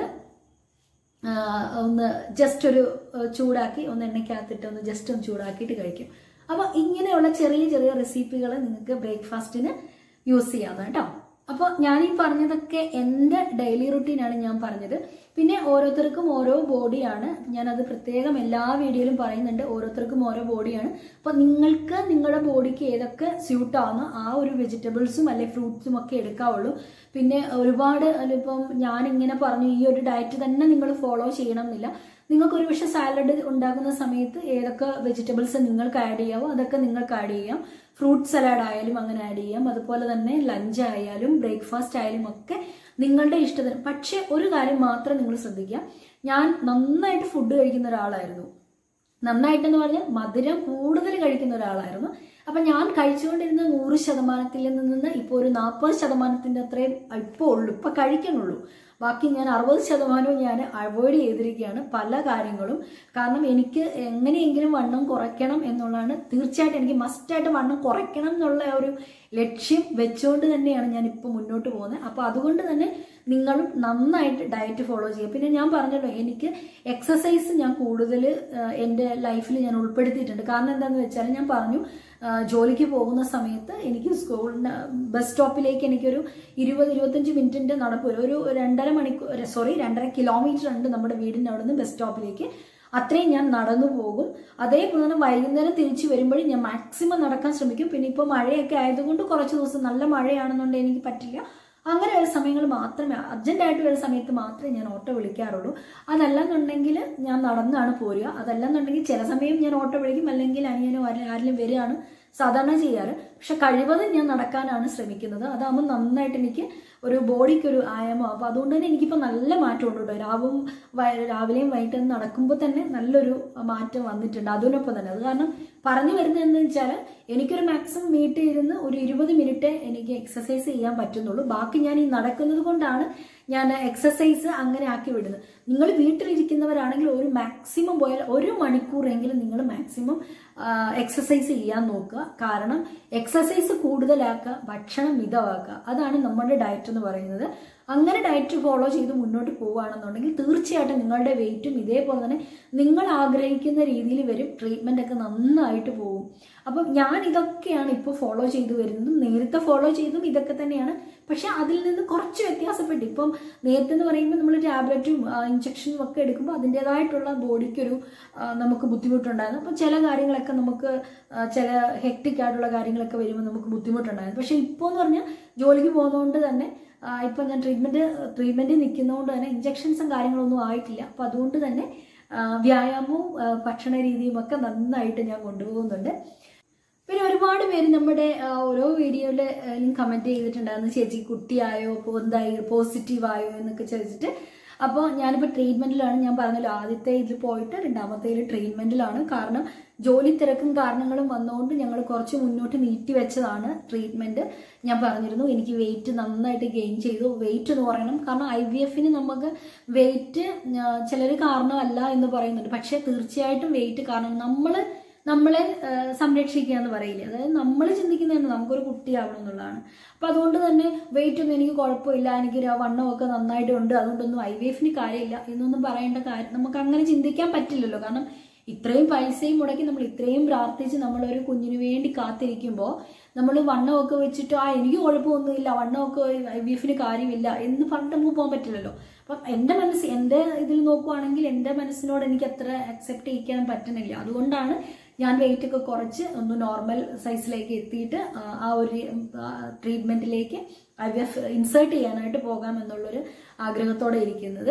A: ആ, ഒന്ന് ജസ്റ്റ് ഒരു ആ, ചൂടാക്കി ഒന്ന് എണ്ണയ്ക്കകത്തിട്ട് ഒന്ന് ജസ്റ്റ് ഒന്ന് ചൂടാക്കിയിട്ട് കഴിക്കും അപ്പോൾ ഇങ്ങനെയുള്ള ചെറിയ ചെറിയ റെസിപ്പികൾ നിങ്ങൾക്ക് ബ്രേക്ക്ഫാസ്റ്റിന് യൂസ് ചെയ്യാവുന്ന കേട്ടോ അപ്പോൾ ഞാൻ ഈ പറഞ്ഞതൊക്കെ എൻ്റെ ഡെയിലി റുട്ടീനാണ് ഞാൻ പറഞ്ഞത് പിന്നെ ഓരോരുത്തർക്കും ഓരോ ബോഡിയാണ് ഞാനത് പ്രത്യേകം എല്ലാ വീഡിയോയിലും പറയുന്നുണ്ട് ഓരോരുത്തർക്കും ഓരോ ബോഡിയാണ് അപ്പോൾ നിങ്ങൾക്ക് നിങ്ങളുടെ ബോഡിക്ക് ഏതൊക്കെ സ്യൂട്ട് ആവുന്ന ആ ഒരു വെജിറ്റബിൾസും അല്ലെ ഫ്രൂട്ട്സും ഒക്കെ എടുക്കാവുള്ളൂ പിന്നെ ഒരുപാട് ഇപ്പം ഞാൻ ഇങ്ങനെ പറഞ്ഞു ഈ ഒരു ഡയറ്റ് തന്നെ നിങ്ങൾ ഫോളോ ചെയ്യണം എന്നില്ല നിങ്ങൾക്ക് ഒരു പക്ഷേ സാലഡ് ഉണ്ടാക്കുന്ന സമയത്ത് ഏതൊക്കെ വെജിറ്റബിൾസ് നിങ്ങൾക്ക് ആഡ് ചെയ്യാവോ അതൊക്കെ നിങ്ങൾക്ക് ആഡ് ചെയ്യാം ഫ്രൂട്ട് സലാഡ് ആയാലും അങ്ങനെ ആഡ് ചെയ്യാം അതുപോലെ തന്നെ ലഞ്ച് ആയാലും ബ്രേക്ക്ഫാസ്റ്റ് ആയാലും ഒക്കെ നിങ്ങളുടെ ഇഷ്ടത്തിന് പക്ഷേ ഒരു കാര്യം മാത്രം നിങ്ങൾ ശ്രദ്ധിക്കുക ഞാൻ നന്നായിട്ട് ഫുഡ് കഴിക്കുന്ന ഒരാളായിരുന്നു നന്നായിട്ടെന്ന് പറഞ്ഞാൽ മധുരം കൂടുതൽ കഴിക്കുന്ന ഒരാളായിരുന്നു അപ്പൊ ഞാൻ കഴിച്ചുകൊണ്ടിരുന്ന നൂറ് ശതമാനത്തിൽ നിന്ന് ഇപ്പോൾ ഒരു നാൽപ്പത് ശതമാനത്തിന്റെ അത്രയും ഇപ്പോൾ ഉള്ളൂ ഇപ്പൊ കഴിക്കണുള്ളൂ ബാക്കി ഞാൻ അറുപത് ശതമാനവും ഞാൻ അവോയ്ഡ് ചെയ്തിരിക്കുകയാണ് പല കാര്യങ്ങളും കാരണം എനിക്ക് എങ്ങനെയെങ്കിലും വണ്ണം കുറയ്ക്കണം എന്നുള്ളതാണ് തീർച്ചയായിട്ടും എനിക്ക് മസ്റ്റായിട്ട് വണ്ണം കുറയ്ക്കണം എന്നുള്ള ഒരു ലക്ഷ്യം വെച്ചുകൊണ്ട് തന്നെയാണ് ഞാൻ ഇപ്പോൾ മുന്നോട്ട് പോകുന്നത് അപ്പോൾ അതുകൊണ്ട് തന്നെ നിങ്ങളും നന്നായിട്ട് ഡയറ്റ് ഫോളോ ചെയ്യുക പിന്നെ ഞാൻ പറഞ്ഞല്ലോ എനിക്ക് എക്സസൈസ് ഞാൻ കൂടുതൽ എൻ്റെ ലൈഫിൽ ഞാൻ ഉൾപ്പെടുത്തിയിട്ടുണ്ട് കാരണം എന്താണെന്ന് വെച്ചാൽ ഞാൻ പറഞ്ഞു ആ, ജോലിക്ക് പോകുന്ന സമയത്ത് എനിക്ക് സ്കൂളിന് ബസ് സ്റ്റോപ്പിലേക്ക് എനിക്കൊരു ഇരുപത് ഇരുപത്തഞ്ച് മിനിറ്റിന്റെ നടപ്പ് വരും ഒരു രണ്ടര മണിക്കൂർ സോറി രണ്ടര കിലോമീറ്റർ ഉണ്ട് നമ്മുടെ വീടിൻ്റെ അവിടെ നിന്ന് ബസ് സ്റ്റോപ്പിലേക്ക് അത്രയും ഞാൻ നടന്നു പോകും അതേപോലെ തന്നെ വൈകുന്നേരം തിരിച്ചു വരുമ്പോഴും ഞാൻ മാക്സിമം നടക്കാൻ ശ്രമിക്കും പിന്നെ ഇപ്പോൾ മഴയൊക്കെ ആയതുകൊണ്ട് കുറച്ച് ദിവസം നല്ല മഴയാണെന്നുണ്ടെങ്കിൽ എനിക്ക് പറ്റില്ല അങ്ങനെയുള്ള സമയങ്ങൾ മാത്രമേ അർജന്റായിട്ട് വരുന്ന സമയത്ത് മാത്രമേ ഞാൻ ഓട്ടോ വിളിക്കാറുള്ളൂ അതല്ലെന്നുണ്ടെങ്കിൽ ഞാൻ നടന്നാണ് പോരുക അതല്ലെന്നുണ്ടെങ്കിൽ ചില സമയം ഞാൻ ഓട്ടോ വിളിക്കും അല്ലെങ്കിൽ അനിയനോ ആരെ- ആരെങ്കിലും വരികയാണ് സാധാരണ ചെയ്യാറ് പക്ഷെ കഴിവതും ഞാൻ നടക്കാനാണ് ശ്രമിക്കുന്നത് അതാകുമ്പോൾ നന്നായിട്ട് എനിക്ക് ഒരു ബോഡിക്ക് ഒരു ആയാമോ അപ്പോൾ അതുകൊണ്ട് തന്നെ എനിക്കിപ്പോൾ നല്ല മാറ്റമുണ്ട് കേട്ടോ രാവും വൈ- രാവിലെയും വൈകിട്ടും നടക്കുമ്പോൾ തന്നെ നല്ലൊരു മാറ്റം വന്നിട്ടുണ്ട് അതിനൊപ്പം തന്നെ അത് കാരണം പറഞ്ഞു വരുന്നത് എന്ന് വെച്ചാൽ എനിക്കൊരു മാക്സിമം വീട്ടിൽ ഇരുന്ന് ഒരു ഇരുപത് മിനിറ്റ് എനിക്ക് എക്സസൈസ് ചെയ്യാൻ പറ്റുന്നുള്ളൂ ബാക്കി ഞാൻ ഈ നടക്കുന്നത് കൊണ്ടാണ് ഞാൻ എക്സസൈസ് അങ്ങനെ ആക്കി വിടുന്നത് നിങ്ങൾ വീട്ടിലിരിക്കുന്നവരാണെങ്കിൽ ഒരു മാക്സിമം പോയാൽ ഒരു മണിക്കൂറെങ്കിലും നിങ്ങൾ മാക്സിമം എക്സസൈസ് ചെയ്യാൻ നോക്കുക കാരണം എക്സസൈസ് കൂടുതലാക്കുക ഭക്ഷണം മിതമാക്കുക അതാണ് നമ്മുടെ ഡയറ്റ് എന്ന് പറയുന്നത് അങ്ങനെ ഡയറ്റ് ഫോളോ ചെയ്ത് മുന്നോട്ട് പോവുകയാണെന്നുണ്ടെങ്കിൽ തീർച്ചയായിട്ടും നിങ്ങളുടെ വെയിറ്റും ഇതേപോലെ തന്നെ നിങ്ങൾ ആഗ്രഹിക്കുന്ന രീതിയിൽ വരും ട്രീറ്റ്മെൻ്റ് ഒക്കെ നന്നായിട്ട് പോകും അപ്പം ഞാൻ ഇതൊക്കെയാണ് ഇപ്പോൾ ഫോളോ ചെയ്തു വരുന്നത് നേരത്തെ ഫോളോ ചെയ്തും ഇതൊക്കെ തന്നെയാണ് പക്ഷെ അതിൽ നിന്ന് കുറച്ച് വ്യത്യാസപ്പെട്ടു ഇപ്പം നേരത്തെ എന്ന് പറയുമ്പോൾ നമ്മൾ ടാബ്ലറ്റും ഇഞ്ചക്ഷനും ഒക്കെ എടുക്കുമ്പോൾ അതിൻ്റെതായിട്ടുള്ള ബോഡിക്കൊരു ആ, നമുക്ക് ബുദ്ധിമുട്ടുണ്ടായിരുന്നു അപ്പം ചില കാര്യങ്ങളൊക്കെ നമുക്ക് ആ, ചില ഹെക്ടിക് ആയിട്ടുള്ള കാര്യങ്ങളൊക്കെ വരുമ്പോൾ നമുക്ക് ബുദ്ധിമുട്ടുണ്ടായിരുന്നു പക്ഷെ ഇപ്പോൾ എന്ന് പറഞ്ഞാൽ ജോലിക്ക് പോകുന്നതുകൊണ്ട് തന്നെ ആ, ഇപ്പം ഞാൻ ട്രീറ്റ്മെൻറ്റ് ട്രീറ്റ്മെൻറ്റിൽ നിൽക്കുന്നതുകൊണ്ട് തന്നെ ഇഞ്ചക്ഷൻസും കാര്യങ്ങളൊന്നും ആയിട്ടില്ല അപ്പം അതുകൊണ്ട് തന്നെ ആ, വ്യായാമവും ആ, ഭക്ഷണ രീതിയും ഒക്കെ നന്നായിട്ട് ഞാൻ കൊണ്ടുപോകുന്നുണ്ട് പിന്നെ ഒരുപാട് പേര് നമ്മുടെ ആ, ഓരോ വീഡിയോയിൽ കമന്റ് ചെയ്തിട്ടുണ്ടായിരുന്നു ചേച്ചി കുട്ടിയായോ ഇപ്പൊ എന്തായി പോസിറ്റീവ് ആയോ എന്നൊക്കെ ചോദിച്ചിട്ട് അപ്പോൾ ഞാനിപ്പോൾ ട്രീറ്റ്മെന്റിലാണ് ഞാൻ പറഞ്ഞല്ലോ ആദ്യത്തെ ഇതിൽ പോയിട്ട് രണ്ടാമത്തെ ട്രീറ്റ്മെന്റിലാണ് കാരണം ജോലി തിരക്കും കാരണങ്ങളും വന്നുകൊണ്ട് ഞങ്ങൾ കുറച്ച് മുന്നോട്ട് നീട്ടി വെച്ചതാണ് ട്രീറ്റ്മെന്റ് ഞാൻ പറഞ്ഞിരുന്നു എനിക്ക് വെയിറ്റ് നന്നായിട്ട് ഗെയിൻ ചെയ്തു വെയിറ്റ് എന്ന് പറയണം കാരണം ഐ വി എഫിന് നമുക്ക് വെയിറ്റ് ചിലർ കാരണമല്ല എന്ന് പറയുന്നുണ്ട് പക്ഷേ തീർച്ചയായിട്ടും വെയിറ്റ് കാരണം നമ്മൾ നമ്മളെ ആ, സംരക്ഷിക്കുക എന്ന് പറയില്ലേ അതായത് നമ്മൾ ചിന്തിക്കുന്നതാണ് നമുക്കൊരു കുട്ടിയാവണം എന്നുള്ളതാണ് അപ്പൊ അതുകൊണ്ട് തന്നെ വെയിറ്റ് ഒന്നും എനിക്ക് കുഴപ്പമില്ല എനിക്ക് ര- വണ്ണമൊക്കെ നന്നായിട്ടുണ്ട് അതുകൊണ്ടൊന്നും ഐ വി എഫിന് കാര്യമില്ല എന്നൊന്നും പറയേണ്ട കാര്യം നമുക്ക് അങ്ങനെ ചിന്തിക്കാൻ പറ്റില്ലല്ലോ കാരണം ഇത്രയും പൈസയും മുടക്കി നമ്മൾ ഇത്രയും പ്രാർത്ഥിച്ച് നമ്മളൊരു കുഞ്ഞിന് വേണ്ടി കാത്തിരിക്കുമ്പോൾ നമ്മൾ വണ്ണമൊക്കെ വെച്ചിട്ട് ആ എനിക്ക് കുഴപ്പമൊന്നുമില്ല വണ്ണമൊക്കെ ഐ വി എഫിന് കാര്യമില്ല എന്ന് പറഞ്ഞിട്ട് നമുക്ക് പോകാൻ പറ്റില്ലല്ലോ അപ്പം എൻ്റെ മനസ്സ് എൻ്റെ ഇതിൽ നോക്കുവാണെങ്കിൽ എൻ്റെ മനസ്സിനോട് എനിക്ക് അത്ര അക്സെപ്റ്റ് ചെയ്യിക്കാൻ പറ്റുന്നില്ല അതുകൊണ്ടാണ് ഞാൻ വെയിറ്റ് ഒക്കെ കുറച്ച് ഒന്ന് നോർമൽ സൈസിലേക്ക് എത്തിയിട്ട് ആ, ആ ഒരു ട്രീറ്റ്മെന്റിലേക്ക് ഐ വി എഫ് ഇൻസേർട്ട് ചെയ്യാനായിട്ട് പോകാം എന്നുള്ളൊരു ആഗ്രഹത്തോടെ ഇരിക്കുന്നത്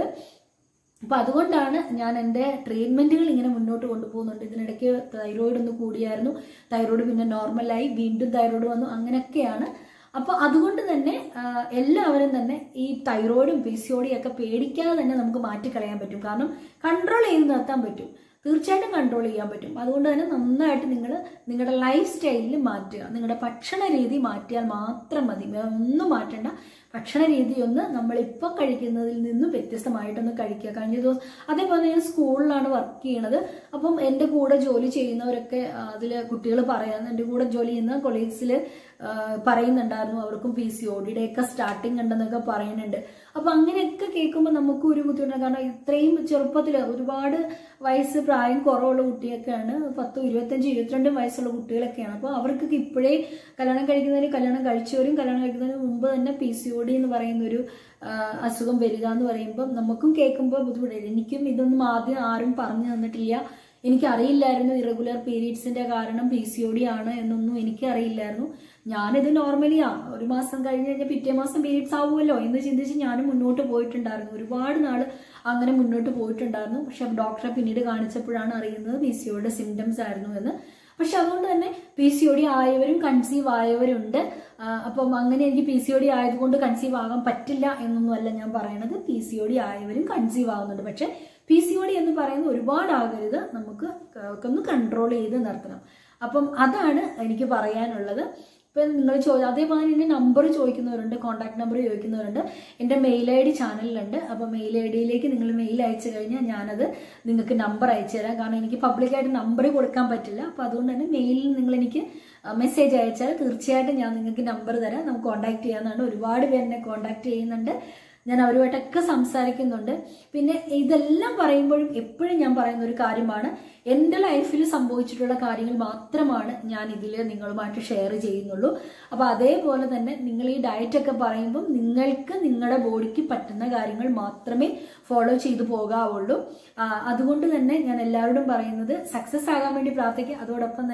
A: അപ്പൊ അതുകൊണ്ടാണ് ഞാൻ എൻ്റെ ട്രീറ്റ്മെന്റുകൾ ഇങ്ങനെ മുന്നോട്ട് കൊണ്ടുപോകുന്നുണ്ട് ഇതിനിടയ്ക്ക് തൈറോയിഡ് ഒന്ന് കൂടിയായിരുന്നു തൈറോയിഡ് പിന്നെ നോർമലായി വീണ്ടും തൈറോയിഡ് വന്നു അങ്ങനെയൊക്കെയാണ് അപ്പൊ അതുകൊണ്ട് തന്നെ ആ, എല്ലാവരും തന്നെ ഈ തൈറോയിഡും പി സി ഒക്കെ പേടിക്കാതെ തന്നെ നമുക്ക് മാറ്റിക്കളയാൻ പറ്റും കാരണം കൺട്രോൾ ചെയ്ത് നിർത്താൻ പറ്റും തീർച്ചയായിട്ടും കൺട്രോൾ ചെയ്യാൻ പറ്റും അതുകൊണ്ട് തന്നെ നന്നായിട്ട് നിങ്ങൾ നിങ്ങളുടെ ലൈഫ് സ്റ്റൈലിൽ മാറ്റുക നിങ്ങളുടെ ഭക്ഷണ രീതി മാറ്റിയാൽ മാത്രം മതി വേറെ ഒന്നും മാറ്റണ്ട ഭക്ഷണ രീതി ഒന്ന് നമ്മളിപ്പോൾ കഴിക്കുന്നതിൽ നിന്നും വ്യത്യസ്തമായിട്ടൊന്ന് കഴിക്കുക കഴിഞ്ഞ ദിവസം അതേപോലെ ഞാൻ സ്കൂളിലാണ് വർക്ക് ചെയ്യണത് അപ്പം എൻ്റെ കൂടെ ജോലി ചെയ്യുന്നവരൊക്കെ അതിൽ കുട്ടികൾ പറയാൻ എൻ്റെ കൂടെ ജോലി ചെയ്യുന്ന കൊളീഗ്സിൽ പറയുന്നുണ്ടായിരുന്നു അവർക്കും പി സി ഒ ഡിയുടെ ഒക്കെ സ്റ്റാർട്ടിങ് ഉണ്ടെന്നൊക്കെ പറയുന്നുണ്ട് അപ്പൊ അങ്ങനെയൊക്കെ കേൾക്കുമ്പോൾ നമുക്കും ഒരു ബുദ്ധിമുട്ടാണ് കാരണം ഇത്രയും ചെറുപ്പത്തിൽ ഒരുപാട് വയസ്സ് പ്രായം കുറവുള്ള കുട്ടിയൊക്കെയാണ് പത്തും ഇരുപത്തഞ്ച് ഇരുപത്തിരണ്ടും വയസ്സുള്ള കുട്ടികളൊക്കെയാണ് അപ്പോൾ അവർക്കൊക്കെ ഇപ്പോഴേ കല്യാണം കഴിക്കുന്നതിന് കല്യാണം കഴിച്ചവരും കല്യാണം കഴിക്കുന്നതിന് മുമ്പ് തന്നെ പി സി ഒ ഡി എന്ന് പറയുന്ന ഒരു ആ, അസുഖം വരിക എന്ന് പറയുമ്പോൾ നമുക്കും കേൾക്കുമ്പോൾ ബുദ്ധിമുട്ടില്ല എനിക്കും ഇതൊന്നും ആദ്യം ആരും പറഞ്ഞു തന്നിട്ടില്ല എനിക്കറിയില്ലായിരുന്നു ഇറഗുലർ പീരീഡ്സിന്റെ കാരണം പി സി ഒ ഡി ആണ് എന്നൊന്നും എനിക്കറിയില്ലായിരുന്നു ഞാനിത് നോർമലി ആ ഒരു മാസം കഴിഞ്ഞ് കഴിഞ്ഞാൽ പിറ്റേ മാസം പീരീഡ്സ് ആവുമല്ലോ എന്ന് ചിന്തിച്ച് ഞാനും മുന്നോട്ട് പോയിട്ടുണ്ടായിരുന്നു ഒരുപാട് നാൾ അങ്ങനെ മുന്നോട്ട് പോയിട്ടുണ്ടായിരുന്നു പക്ഷെ ഡോക്ടറെ പിന്നീട് കാണിച്ചപ്പോഴാണ് അറിയുന്നത് പി സി ഒയുടെ സിംറ്റംസ് ആയിരുന്നു എന്ന് പക്ഷെ അതുകൊണ്ട് തന്നെ പി സി ഒ ഡി ആയവരും കൺസീവ് ആയവരുണ്ട് ആ, അപ്പം അങ്ങനെ എനിക്ക് പി സി ഒ ഡി ആയതുകൊണ്ട് കൺസീവ് ആകാൻ പറ്റില്ല എന്നൊന്നുമല്ല ഞാൻ പറയണത് പി സി ഒ ഡി ആയവരും കൺസീവ് ആവുന്നുണ്ട് പക്ഷെ പി സി ഒ ഡി എന്ന് പറയുന്നത് ഒരുപാട് ആകരുത് നമുക്ക് ക- ഒന്ന് കൺട്രോൾ ചെയ്ത് നിർത്തണം അപ്പം അതാണ് എനിക്ക് പറയാനുള്ളത് ഇപ്പം നിങ്ങൾ ചോ അതേപോലെ എൻ്റെ നമ്പർ ചോദിക്കുന്നവരുണ്ട് കോൺടാക്ട് നമ്പർ ചോദിക്കുന്നവരുണ്ട് എൻ്റെ മെയിൽ ഐ ഡി ചാനലിലുണ്ട് അപ്പോൾ മെയിൽ ഐ ഡിയിലേക്ക് നിങ്ങൾ മെയിൽ അയച്ചു കഴിഞ്ഞാൽ ഞാനത് നിങ്ങൾക്ക് നമ്പർ അയച്ചു തരാം കാരണം എനിക്ക് പബ്ലിക്കായിട്ട് നമ്പർ കൊടുക്കാൻ പറ്റില്ല അപ്പോൾ അതുകൊണ്ട് തന്നെ മെയിലിൽ നിങ്ങൾ എനിക്ക് മെസ്സേജ് അയച്ചാൽ തീർച്ചയായിട്ടും ഞാൻ നിങ്ങൾക്ക് നമ്പർ തരാം നമുക്ക് കോൺടാക്ട് ചെയ്യാവുന്നതാണ് ഒരുപാട് പേര് എന്നെ കോൺടാക്ട് ചെയ്യുന്നുണ്ട് ഞാൻ അവരുമായിട്ടൊക്കെ സംസാരിക്കുന്നുണ്ട് പിന്നെ ഇതെല്ലാം പറയുമ്പോഴും എപ്പോഴും ഞാൻ പറയുന്ന ഒരു കാര്യമാണ് എൻ്റെ ലൈഫിൽ സംഭവിച്ചിട്ടുള്ള കാര്യങ്ങൾ മാത്രമാണ് ഞാൻ ഇതിൽ നിങ്ങളുമായിട്ട് ഷെയർ ചെയ്യുന്നുള്ളൂ അപ്പോൾ അതേപോലെ തന്നെ നിങ്ങൾ ഈ ഡയറ്റ് ഒക്കെ പറയുമ്പം നിങ്ങൾക്ക് നിങ്ങളുടെ ബോഡിക്ക് പറ്റുന്ന കാര്യങ്ങൾ മാത്രമേ ഫോളോ ചെയ്തു പോകാവുള്ളൂ ആ, അതുകൊണ്ട് തന്നെ ഞാൻ എല്ലാവരോടും പറയുന്നത് സക്സസ് ആകാൻ വേണ്ടി പ്രാർത്ഥിക്കുക അതോടൊപ്പം തന്നെ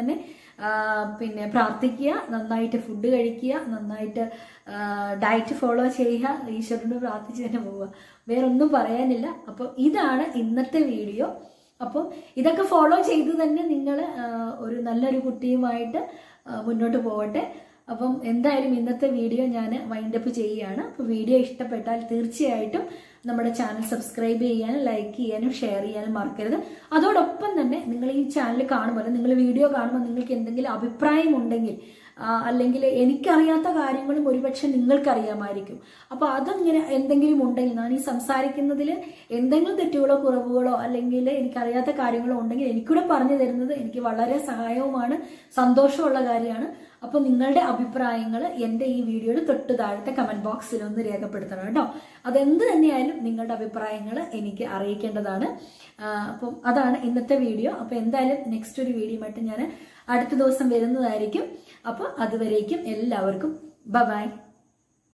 A: ആ, പിന്നെ പ്രാർത്ഥിക്കുക നന്നായിട്ട് ഫുഡ് കഴിക്കുക നന്നായിട്ട് ഡയറ്റ് ഫോളോ ചെയ്യുക ഈശ്വരനോട് പ്രാർത്ഥിച്ച് തന്നെ പോവുക വേറൊന്നും പറയാനില്ല അപ്പോൾ ഇതാണ് ഇന്നത്തെ വീഡിയോ അപ്പം ഇതൊക്കെ ഫോളോ ചെയ്ത് തന്നെ നിങ്ങൾ ഒരു നല്ലൊരു കുട്ടിയുമായിട്ട് ആ, മുന്നോട്ട് പോകട്ടെ അപ്പം എന്തായാലും ഇന്നത്തെ വീഡിയോ ഞാൻ വൈൻഡപ്പ് ചെയ്യുകയാണ് അപ്പോൾ വീഡിയോ ഇഷ്ടപ്പെട്ടാൽ തീർച്ചയായിട്ടും നമ്മുടെ ചാനൽ സബ്സ്ക്രൈബ് ചെയ്യാനും ലൈക്ക് ചെയ്യാനും ഷെയർ ചെയ്യാനും മറക്കരുത് അതോടൊപ്പം തന്നെ നിങ്ങൾ ഈ ചാനൽ കാണുമ്പോൾ നിങ്ങൾ വീഡിയോ കാണുമ്പോൾ നിങ്ങൾക്ക് എന്തെങ്കിലും അഭിപ്രായം ഉണ്ടെങ്കിൽ ആ, അല്ലെങ്കിൽ എനിക്കറിയാത്ത കാര്യങ്ങളും ഒരുപക്ഷെ നിങ്ങൾക്കറിയാമായിരിക്കും അപ്പോൾ അതങ്ങനെ എന്തെങ്കിലും ഉണ്ടെങ്കിൽ ഞാൻ ഈ സംസാരിക്കുന്നതിൽ എന്തെങ്കിലും തെറ്റുകളോ കുറവുകളോ അല്ലെങ്കിൽ എനിക്കറിയാത്ത കാര്യങ്ങളോ ഉണ്ടെങ്കിൽ എനിക്കൂടെ പറഞ്ഞു തരുന്നത് എനിക്ക് വളരെ സഹായവുമാണ് സന്തോഷമുള്ള കാര്യമാണ് അപ്പോൾ നിങ്ങളുടെ അഭിപ്രായങ്ങൾ എൻ്റെ ഈ വീഡിയോയുടെ തൊട്ട് താഴത്തെ കമന്റ് ബോക്സിൽ ഒന്ന് രേഖപ്പെടുത്തണം കേട്ടോ അതെന്ത് തന്നെയായാലും നിങ്ങളുടെ അഭിപ്രായങ്ങൾ എനിക്ക് അറിയിക്കേണ്ടതാണ് ആ, അപ്പം അതാണ് ഇന്നത്തെ വീഡിയോ അപ്പോൾ എന്തായാലും നെക്സ്റ്റ് ഒരു വീഡിയോ ആയിട്ട് ഞാൻ അടുത്ത ദിവസം വരുന്നതായിരിക്കും അപ്പോൾ അതുവരേക്കും എല്ലാവർക്കും ബ ബൈ